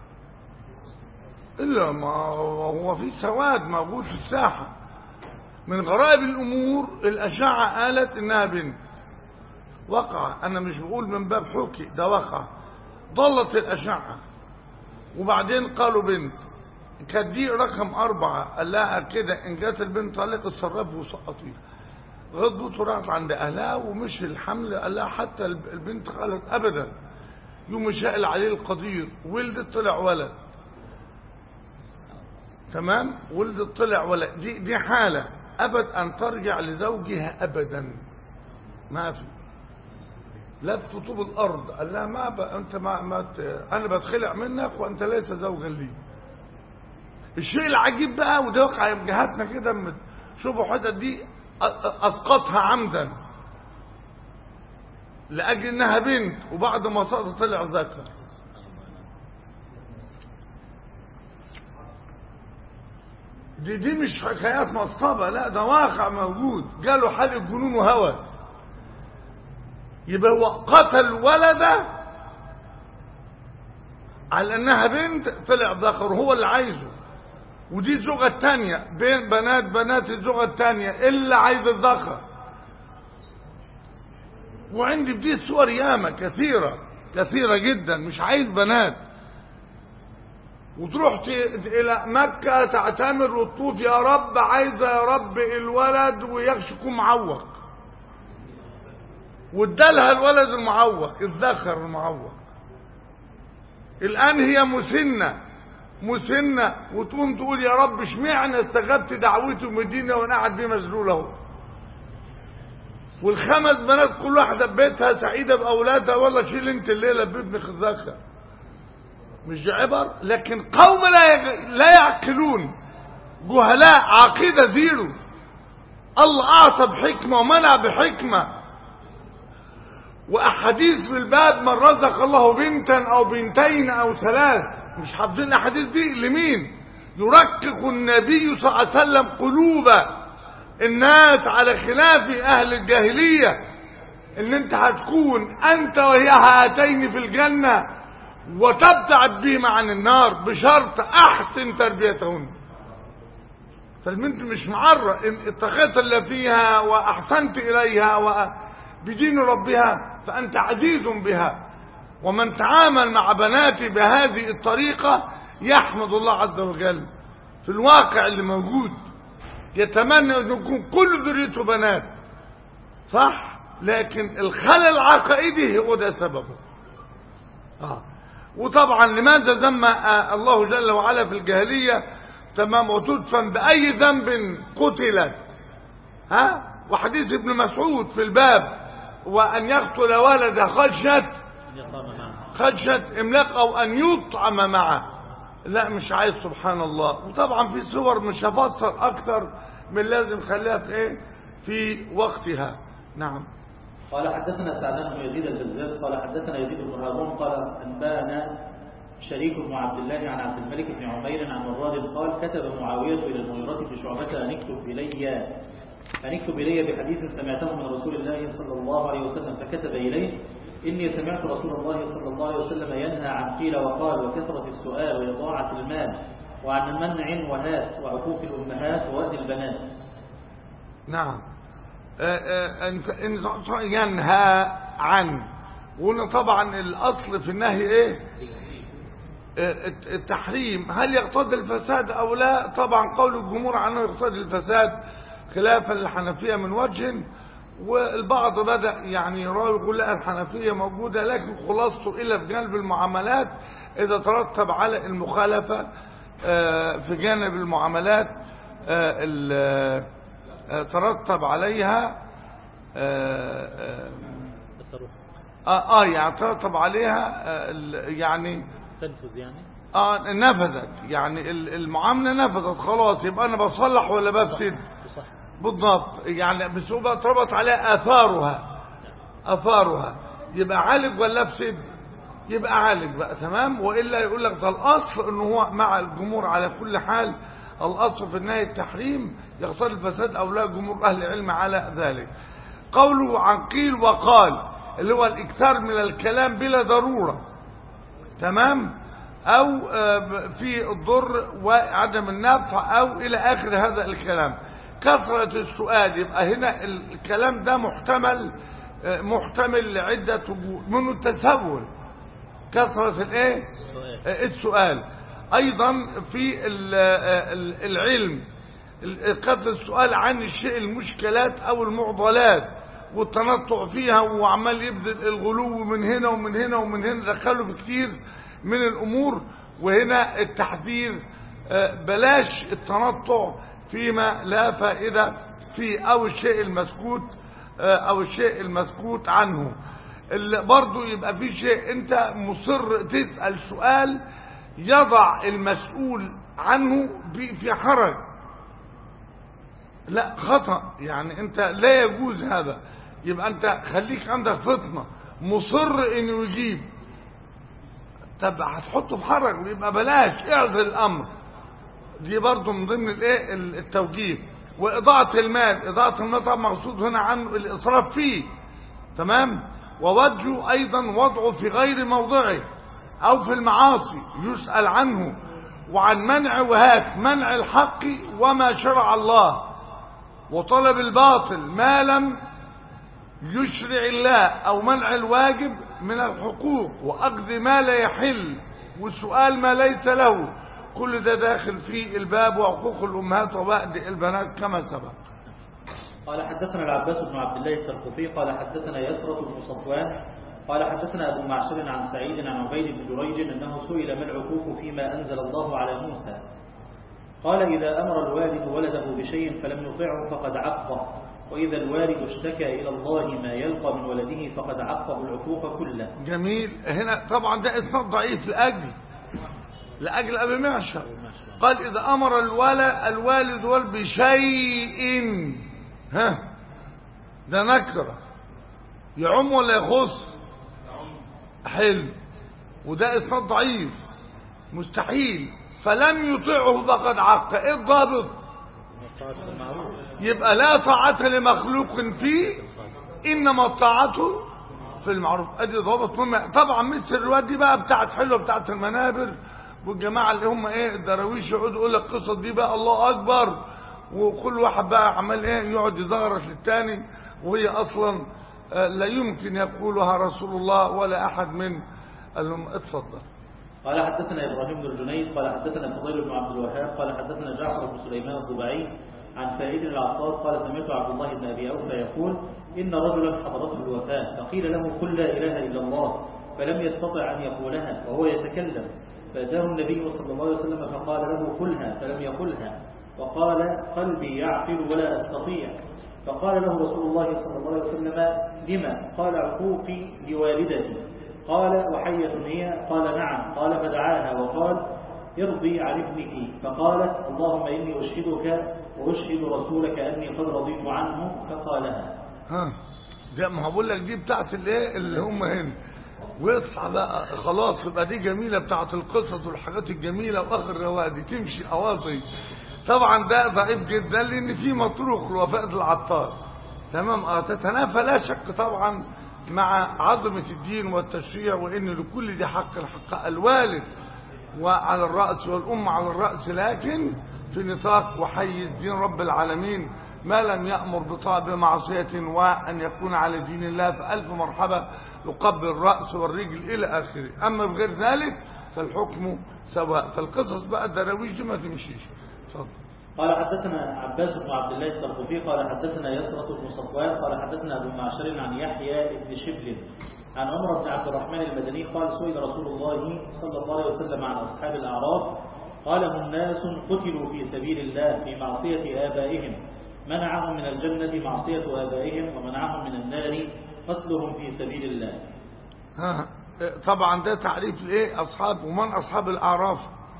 الا ما هو في سواد موجود في الساحه من غرائب الامور الاشعه قالت انها بنت وقع انا مش بقول من باب حكي ده وقع ضلت الاشعه وبعدين قالوا بنت كانت دي رقم أربعة قال لها كده إن جات البنت طالق اتصرفي وسقطيها غضبته راحت عند اهلها ومش الحمل قال لها حتى البنت قالت ابدا يوم شاء عليه القدير ولدت طلع ولد تمام ولدت طلع ولد دي دي حاله ابد ان ترجع لزوجها ابدا ما في لا بتطوب الارض قال لها ما ب... انت ما, ما ت... انا بتخلع منك وانت ليس زوجا لي الشيء العجيب بقى وده وقع جهاتنا كده من- شوفوا حتت دي اسقطها عمدا لاجل انها بنت وبعد ما سقطت طلع ذكر دي دي مش حكايات مصطبة لا ده واقع موجود جاله حالة جنون وهوس يبقى هو قتل ولده على انها بنت طلع ذكر هو اللي عايزه ودي الزوجة التانية بين بنات بنات الزوجة التانية اللي عايز الذكر وعندي بدي صور ياما كثيرة كثيرة جدا مش عايز بنات وتروح ت- الى مكة تعتمر وتطوف يا رب عايزة يا رب الولد ويكشكوا معوق وادالها الولد المعوق الذكر المعوق الان هي مسنه مسنة وتقوم تقول يا رب اشمعنى استجبت دعوته مدينة وانا قاعد بيه مذلول اهو والخمس بنات كل واحدة ببيتها سعيدة بأولادها والله شيل انت الليلة بابنك الذكر مش دي عبر لكن قوم لا يج... لا يعقلون جهلاء عقيدة زيرو الله أعطى بحكمة ومنع بحكمة وأحاديث في الباب من رزق الله بنتا أو بنتين أو ثلاث مش حافظين الأحاديث دي لمين يركك النبي صلى الله عليه وسلم قلوب الناس على خلاف أهل الجاهلية ان انت هتكون انت وهي هاتين في الجنة وتبتعد بهما عن النار بشرط احسن تربيتهن فالبنت مش معرة ان اتخذت اللي فيها واحسنت اليها وبدين ربها فانت عزيز بها ومن تعامل مع بناتي بهذه الطريقة يحمد الله عز وجل في الواقع اللي موجود يتمنى ان يكون كل ذريته بنات صح لكن الخلل العقائدي هو ده سببه آه. وطبعا لماذا ذم آه، الله جل وعلا في الجاهلية تمام وتدفن بأي ذنب قتلت ها وحديث ابن مسعود في الباب وأن يقتل ولد خشية أن يقام معه خشية إملاق أو أن يطعم معه لا مش عايز سبحان الله وطبعا في صور مش هفسر أكتر من لازم خليها في إيه في وقتها نعم قال حدثنا سعدان بن يزيد البزاز قال حدثنا يزيد بن هارون قال أنبانا شريك بن عبد الله عن عبد الملك بن عمير عن مراد قال كتب معاوية إلى المغيرة بن شعبة أن اكتب إلي أن اكتب إلي بحديث سمعته من رسول الله صلى الله عليه وسلم فكتب إليه إني سمعت رسول الله صلى الله عليه وسلم ينهى عن قيل وقال وكثرة السؤال وإضاعة المال وعن منع وهات وعقوق الأمهات ووأد البنات نعم آه، آه، أنت إن- ينهى عن وقلنا طبعا الأصل في النهي إيه آه، الت- التحريم هل يقتضي الفساد أو لا طبعا قول الجمهور عنه يقتضي الفساد خلافا للحنفية من وجه والبعض بدأ يعني يرى يقول لا الحنفية موجودة لكن خلاصته إلا في جانب المعاملات إذا ترتب على المخالفة آه، في جانب المعاملات آه، ال- آه، ترتب عليها آه، آه، تصرف اه, آه يعني ترتب عليها آه ال- يعني تنفذ يعني اه نفذت يعني ال- المعامله نفذت خلاص يبقى انا بصلح ولا بفسد صح بالضبط يعني بس هو بقى اتربط عليها اثارها اثارها يبقى عالج ولا افسد يبقى عالج بقى تمام والا يقول لك ده الاصل انه هو مع الجمهور على كل حال الاصل في النهي التحريم يقتضي الفساد او لا جمهور اهل العلم على ذلك قوله عن قيل وقال اللي هو الاكثار من الكلام بلا ضروره تمام او آه، في الضر وعدم النفع او الى اخر هذا الكلام كثرة السؤال يبقى هنا الكلام ده محتمل آه، محتمل لعدة وجوه منه التسول كثرة الايه السؤال آه، السؤال ايضا في ال- آه، ال- العلم ال- كثرة السؤال عن الشيء المشكلات او المعضلات والتنطع فيها وعمال يبذل الغلو من هنا ومن هنا ومن هنا دخله في كتير من الامور وهنا التحذير آه، بلاش التنطع فيما لا فائدة فيه او الشيء المسكوت آه، او الشيء المسكوت عنه اللي برضو يبقى في شيء انت مصر تسأل سؤال يضع المسؤول عنه في في حرج لا خطأ يعني انت لا يجوز هذا يبقى انت خليك عندك فطنة مصر انه يجيب طب هتحطه في حرج يبقى بلاش اعزل الامر دي برضو من ضمن الايه التوجيه واضاعة المال اضاعة المال طبعا مقصود هنا عنه الاسراف فيه تمام ووجه ايضا وضعه في غير موضعه او في المعاصي يسأل عنه وعن منع وهات منع الحق وما شرع الله وطلب الباطل ما لم يشرع الله او منع الواجب من الحقوق واخذ ما لا يحل وسؤال ما ليس له كل ده داخل في الباب وحقوق الامهات وبعد البنات كما سبق قال حدثنا العباس بن عبد الله الترقفي قال حدثنا يسرة بن صفوان قال حدثنا أبو معشر عن سعيد عن عبيد بن جريج أنه سئل ما العقوق فيما أنزل الله على موسى قال إذا أمر الوالد ولده بشيء فلم يطعه فقد عقه وإذا الوالد اشتكى إلى الله ما يلقى من ولده فقد عقه العقوق كله جميل هنا طبعا ده اسناد ضعيف لاجل لاجل ابي معشر قال اذا امر الولد الوالد والد بشيء ها ده نكره يعم ولا يخص حلو وده اسناد ضعيف مستحيل فلم يطيعه فقد عق ايه الضابط والطاعة بالمعروف يبقى لا طاعة لمخلوق فيه إنما الطاعة في المعروف ادي ضابط مهم طبعا مثل الروايات دي بقى بتاعت حلوه بتاعت المنابر والجماعه اللي هم ايه الدراويش يقعدوا يقول لك القصص دي بقى الله اكبر وكل واحد بقى عمال ايه يقعد يزغرش للتاني وهي اصلا آه، لا يمكن يقولها رسول الله ولا احد من الهم اتفضل قال حدثنا إبراهيم بن الجنيد قال حدثنا الفضيل بن عبد الوهاب قال حدثنا جعفر بن سليمان الضبعي عن سعيد العطار قال سمعت عبد الله بن أبي أوفى يقول إن رجلا حضرته الوفاة فقيل له قل لا إله إلا الله فلم يستطع أن يقولها وهو يتكلم فأتاه النبي صلى الله عليه وسلم فقال له كلها فلم يقلها وقال قلبي يعقل ولا أستطيع فقال له رسول الله صلى الله عليه وسلم لما قال عقوقي لوالدتي قال وحية هي قال نعم قال فدعاها وقال ارضي عن ابنك فقالت اللهم إني أشهدك وأشهد رسولك أني قد رضيت عنه فقالها ها ده ما هقول لك دي بتاعت الايه اللي هم هنا ويطلع بقى خلاص يبقى دي جميله بتاعت القصص والحاجات الجميله واخر روادي تمشي اواطي طبعا ده ضعيف جدا لان في مطروق لوفاء العطار تمام اه تتنافى لا شك طبعا مع عظمه الدين والتشريع وان لكل دي حق الحق الوالد وعلى الراس والام على الراس لكن في نطاق وحيز دين رب العالمين ما لم يأمر بطاعة بمعصية وأن يكون على دين الله فألف مرحبا يقبل الرأس والرجل إلى آخره أما بغير ذلك فالحكم سواء فالقصص بقى الدراويش دي ما تمشيش اتفضل قال حدثنا عباس بن عبد الله الطرفي قال حدثنا يسرة بن صفوان قال حدثنا ابو معشر عن يحيى بن شبل عن عمر بن عبد الرحمن المدني قال سئل رسول الله صلى الله عليه وسلم عن أصحاب الأعراف قال هم ناس قتلوا في سبيل الله في معصية آبائهم منعهم من الجنة معصية آبائهم ومنعهم من النار قتلهم في سبيل الله ها طبعا ده تعريف لايه اصحاب ومن اصحاب الاعراف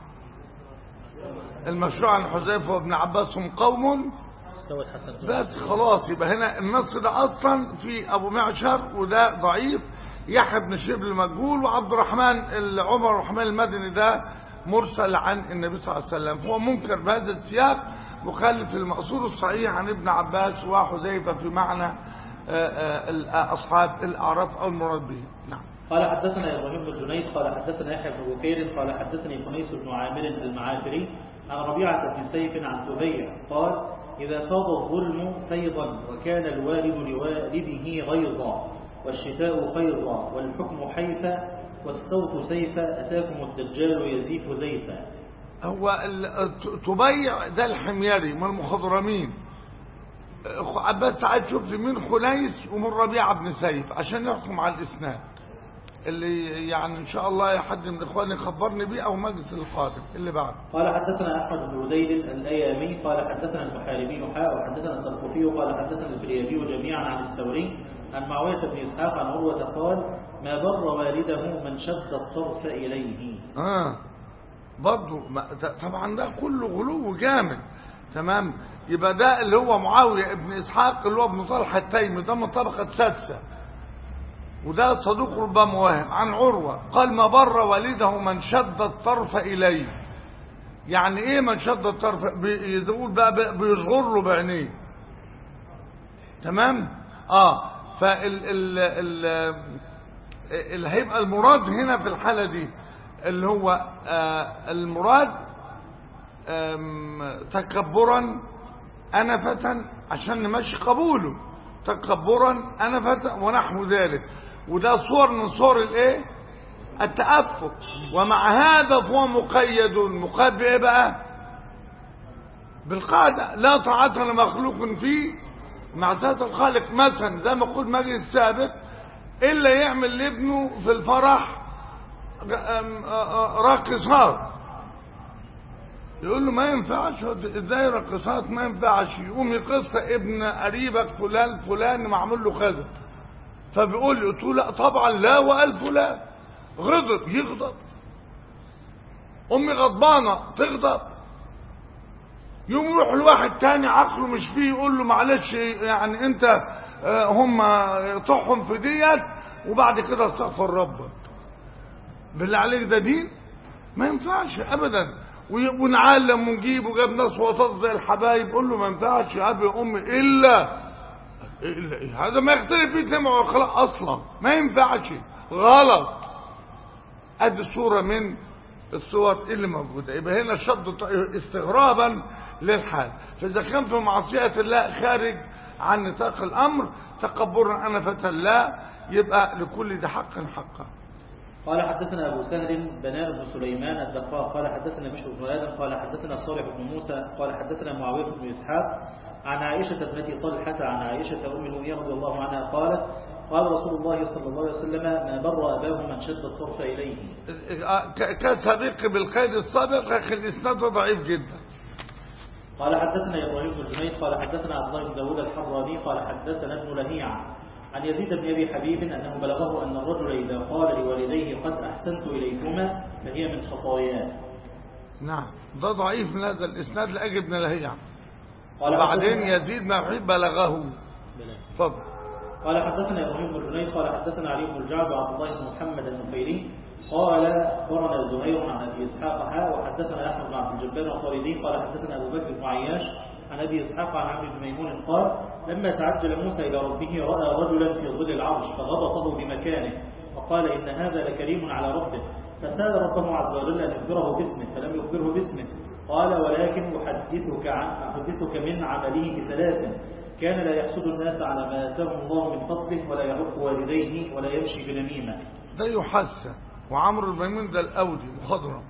المشروع عن حذيفه وابن عباس هم قوم استوت حسن بس خلاص يبقى هنا النص ده اصلا في ابو معشر وده ضعيف يحيى بن شبل المجهول وعبد الرحمن عمر الرحمن المدني ده مرسل عن النبي صلى الله عليه وسلم فهو منكر بهذا السياق مخالف المقصود الصحيح عن ابن عباس وحذيفه في معنى اصحاب الاعراف او المراد به نعم قال حدثنا ابراهيم بن جنيد قال حدثنا يحيى بن بكير قال حدثني خنيس بن عامر المعافري عن ربيعه بن سيف عن تبيع قال اذا فاض الظلم فيضا وكان الوالد لوالده غيظا والشتاء خيضا والحكم حيفا والصوت سيفا اتاكم الدجال يزيف زيفا هو تبيع ده الحميري من المخضرمين عباس تعال شوف لي مين خنيس ومن ربيعه بن سيف عشان نحكم على الاسناد اللي يعني ان شاء الله حد من اخواني يخبرني بيه او مجلس القادم اللي بعد قال حدثنا احمد بن بديل الايامي قال حدثنا المحاربي حاء وحدثنا الطرفي قال حدثنا الفريابي جميعا عن الثوري عن معاويه بن اسحاق عن عروه قال ما بر والده من شد الطرف اليه اه برضه طبعا ده كله غلو جامد تمام يبقى ده اللي هو معاويه ابن اسحاق اللي هو ابن طلحه التيمي ده من طبقه سادسه وده صدوق ربما واهم عن عروة قال ما بر والده من شد الطرف إليه يعني ايه من شد الطرف بيقول بقى بيصغر له بعينيه تمام اه فال ال ال اللي هيبقى المراد هنا في الحالة دي اللي هو آه المراد تكبرا أنفة عشان نمشي قبوله تكبرا أنفة ونحو ذلك وده صور من صور الايه التأفق ومع هذا فهو مقيد مقيد بايه بقى بالقاعدة لا طاعة لمخلوق فيه معصية الخالق مثلا زي ما قلت مجلس سابق إلا يعمل لابنه في الفرح راقصات يقول له ما ينفعش ازاي راقصات ما ينفعش يقوم يقص ابن قريبك فلان فلان معمول له كذا فبيقول لي قلت له لا طبعا لا وقال فلان غضب يغضب امي غضبانه تغضب يوم يروح لواحد تاني عقله مش فيه يقول له معلش يعني انت هم طحهم في ديت وبعد كده استغفر ربك بالله عليك ده دين ما ينفعش ابدا ونعلم ونجيب وجاب ناس وسط زي الحبايب قول له ما ينفعش يا ابي امي الا الا إيه؟ هذا ما يختلف فيه سمع وخلاق اصلا ما ينفعش غلط ادي صوره من الصور اللي موجوده يبقى هنا شد استغرابا للحال فاذا كان في معصيه الله خارج عن نطاق الامر تكبرا انفه الله يبقى لكل ذي حق حقا قال حدثنا أبو سهل بنان بن سليمان الدقاق قال حدثنا بشر بن آدم قال حدثنا صالح بن موسى قال حدثنا معاوية بن إسحاق عن عائشة ابنة طلحة عن عائشة أم المؤمنين رضي الله عنها قالت قال رسول الله صلى الله عليه وسلم ما بر أباه من شد الطرف إليه ك- كسابق بالقيد السابق لكن الإسناد ضعيف جدا قال حدثنا إبراهيم بن جنيد قال حدثنا عبد الله بن داود الحراني قال حدثنا ابن لهيع عن يزيد بن أبي حبيب أنه بلغه أن الرجل إذا قال لوالديه قد أحسنت إليكما فهي من خطاياه نعم ده ضعيف من هذا الإسناد لأجل ابن لهيع قال وبعدين حدثنا- يزيد بن حبيب بلغه بلا اتفضل قال حدثنا ابراهيم بن جنيد قال حدثنا علي بن الجعد وعبد الله بن محمد النفيلي قال اخبرنا زهير عن ابي اسحاق حاء وحدثنا احمد بن عبد الجبار الطاردي قال حدثنا ابو بكر بن عياش عن ابي اسحاق عن عمرو بن ميمون قال لما تعجل موسى الى ربه راى رجلا في ظل العرش فغبطه بمكانه وقال ان هذا لكريم على ربه فسال ربه عز وجل ان يخبره باسمه فلم يخبره باسمه قال ولكن احدثك عن احدثك من عمله بثلاث كان لا يحسد الناس على ما آتاهم الله من فضله ولا يعق والديه ولا يمشي بنميمة ده يحسن وعمرو الميمون ده الأودي مخضرم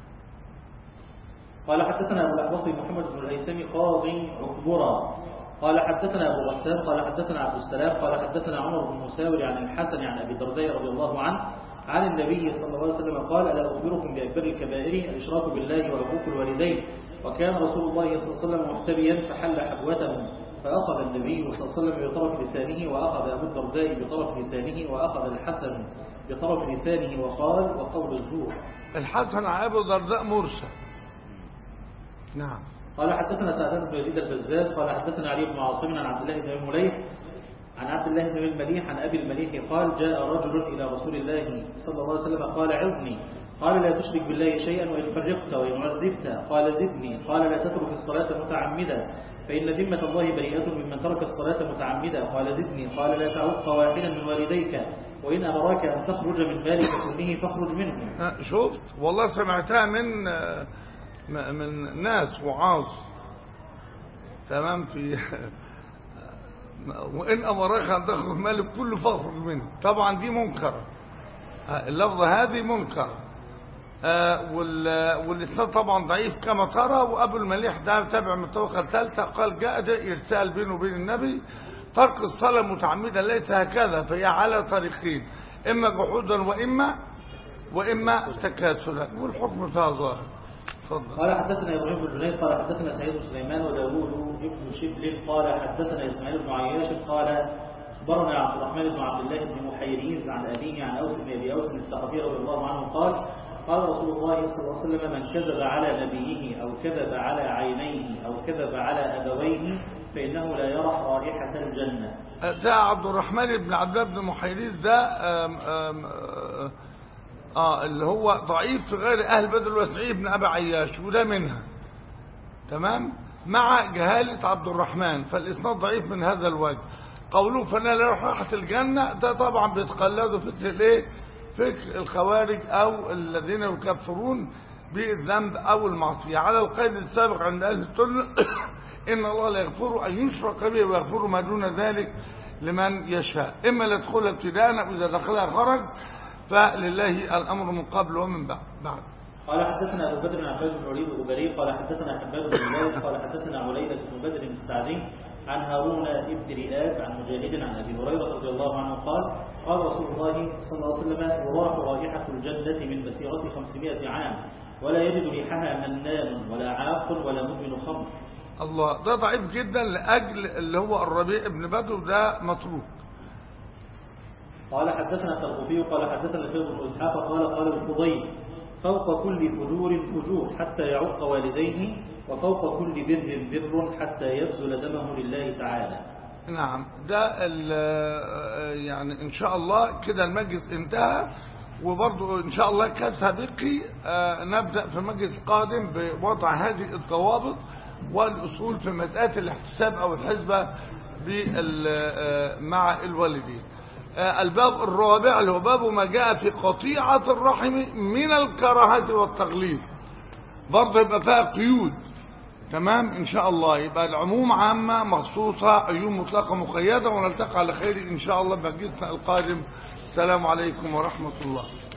قال حدثنا أبو الأحوصي محمد بن الهيثم قاضي عكبرة قال حدثنا أبو غسان قال حدثنا عبد السلام قال حدثنا عمر بن مساور عن الحسن عن أبي الدرداء رضي الله عنه عن النبي صلى الله عليه وسلم قال ألا أخبركم بأكبر الكبائر الإشراك بالله وعقوق الوالدين وكان رسول الله صلى الله عليه وسلم محتبيا فحل حبوته فأخذ النبي صلى الله عليه وسلم بطرف لسانه وأخذ أبو الدرداء بطرف لسانه وأخذ الحسن بطرف لسانه وقال وقول الزور الحسن عن أبو الدرداء مرسل نعم قال حدثنا سعدان بن يزيد البزاز قال حدثنا علي بن عاصم عن عبد الله بن المليح عن عبد الله بن المليح عن أبي المليح قال جاء رجل إلى رسول الله صلى الله عليه وسلم قال عظني قال لا تشرك بالله شيئا وإن فرقت وإن عذبت قال زدني قال لا تترك الصلاة متعمدا فإن ذمة الله بريئة ممن ترك الصلاة متعمدا قال زدني قال لا تعق واحدا من والديك وإن أمراك أن تخرج من مالك كله فاخرج منه آه، شفت والله سمعتها من آه، م- من ناس وعاظ تمام في وإن أمرك أن تخرج مالك كله فاخرج منه طبعا دي منكرة آه، اللفظة هذه منكرة آه، وال- والإسناد طبعا ضعيف كما ترى وأبو المليح ده تابع من الطبقة الثالثة قال جاء ده إرسال بينه وبين النبي ترك الصلاة متعمدا ليس هكذا فهي على طريقين إما جحودا وإما وإما تكاسلا والحكم فيها ظاهر تفضل قال حدثنا ابراهيم بن جنيد قال حدثنا سعيد بن سليمان وداوود بن شبل قال حدثنا اسماعيل بن عياش قال اخبرنا عبد الرحمن بن عبد الله بن محيريز عن ابيه عن اوس بن ابي اوس الثقفي رضي الله عنه قال قال رسول الله صلى الله عليه وسلم من كذب على نبيه او كذب على عينيه او كذب على ابويه فانه لا يرح رائحه الجنه ده عبد الرحمن بن عبد الله بن محيريز ده آم آم آه, اه اللي هو ضعيف في غير اهل بدر وسعيد بن ابي عياش وده منها تمام مع جهالة عبد الرحمن فالاسناد ضعيف من هذا الوجه قوله فانا لا راحة الجنة ده طبعا بيتقلدوا فكر الايه فكر الخوارج او الذين يكفرون بالذنب او المعصية على القيد السابق عند اهل السنة ان الله لا يغفر ان يشرك به ويغفر ما دون ذلك لمن يشاء اما ليدخلها ابتداء واذا دخلها خرج فلله الامر من قبل ومن بعد بعد قال حدثنا ابو بدر عن خالد بن الوليد الغبري قال حدثنا حباب بن زياد قال حدثنا عليلة بن بدر السعدي عن هارون بن رئاب عن مجاهد عن ابي هريره رضي الله عنه قال قال رسول الله صلى الله عليه وسلم يراح رائحه الجنه من مسيره 500 عام ولا يجد ريحها منان ولا عاق ولا مدمن خمر الله ده ضعيف جدا لاجل اللي هو الربيع بن بدر ده متروك قال حدثنا الترقفي قال حدثنا الخير بن اسحاق قال قال الفضيل فوق كل فجور فجور حتى يعق والديه وفوق كل بر بر حتى يبذل دمه لله تعالى نعم ده ال- يعني ان شاء الله كده المجلس انتهى وبرضه ان شاء الله كسابقي آه، نبدا في المجلس القادم بوضع هذه الضوابط والاصول في مساله الاحتساب او الحسبه بال- آه، مع الوالدين آه، الباب الرابع اللي هو باب ما جاء في قطيعه الرحم من الكراهه والتغليظ برضه يبقى فيها قيود تمام ان شاء الله يبقى العموم عامة مخصوصة عيون مطلقة مقيدة ونلتقي على خير ان شاء الله بمجلسنا القادم السلام عليكم ورحمة الله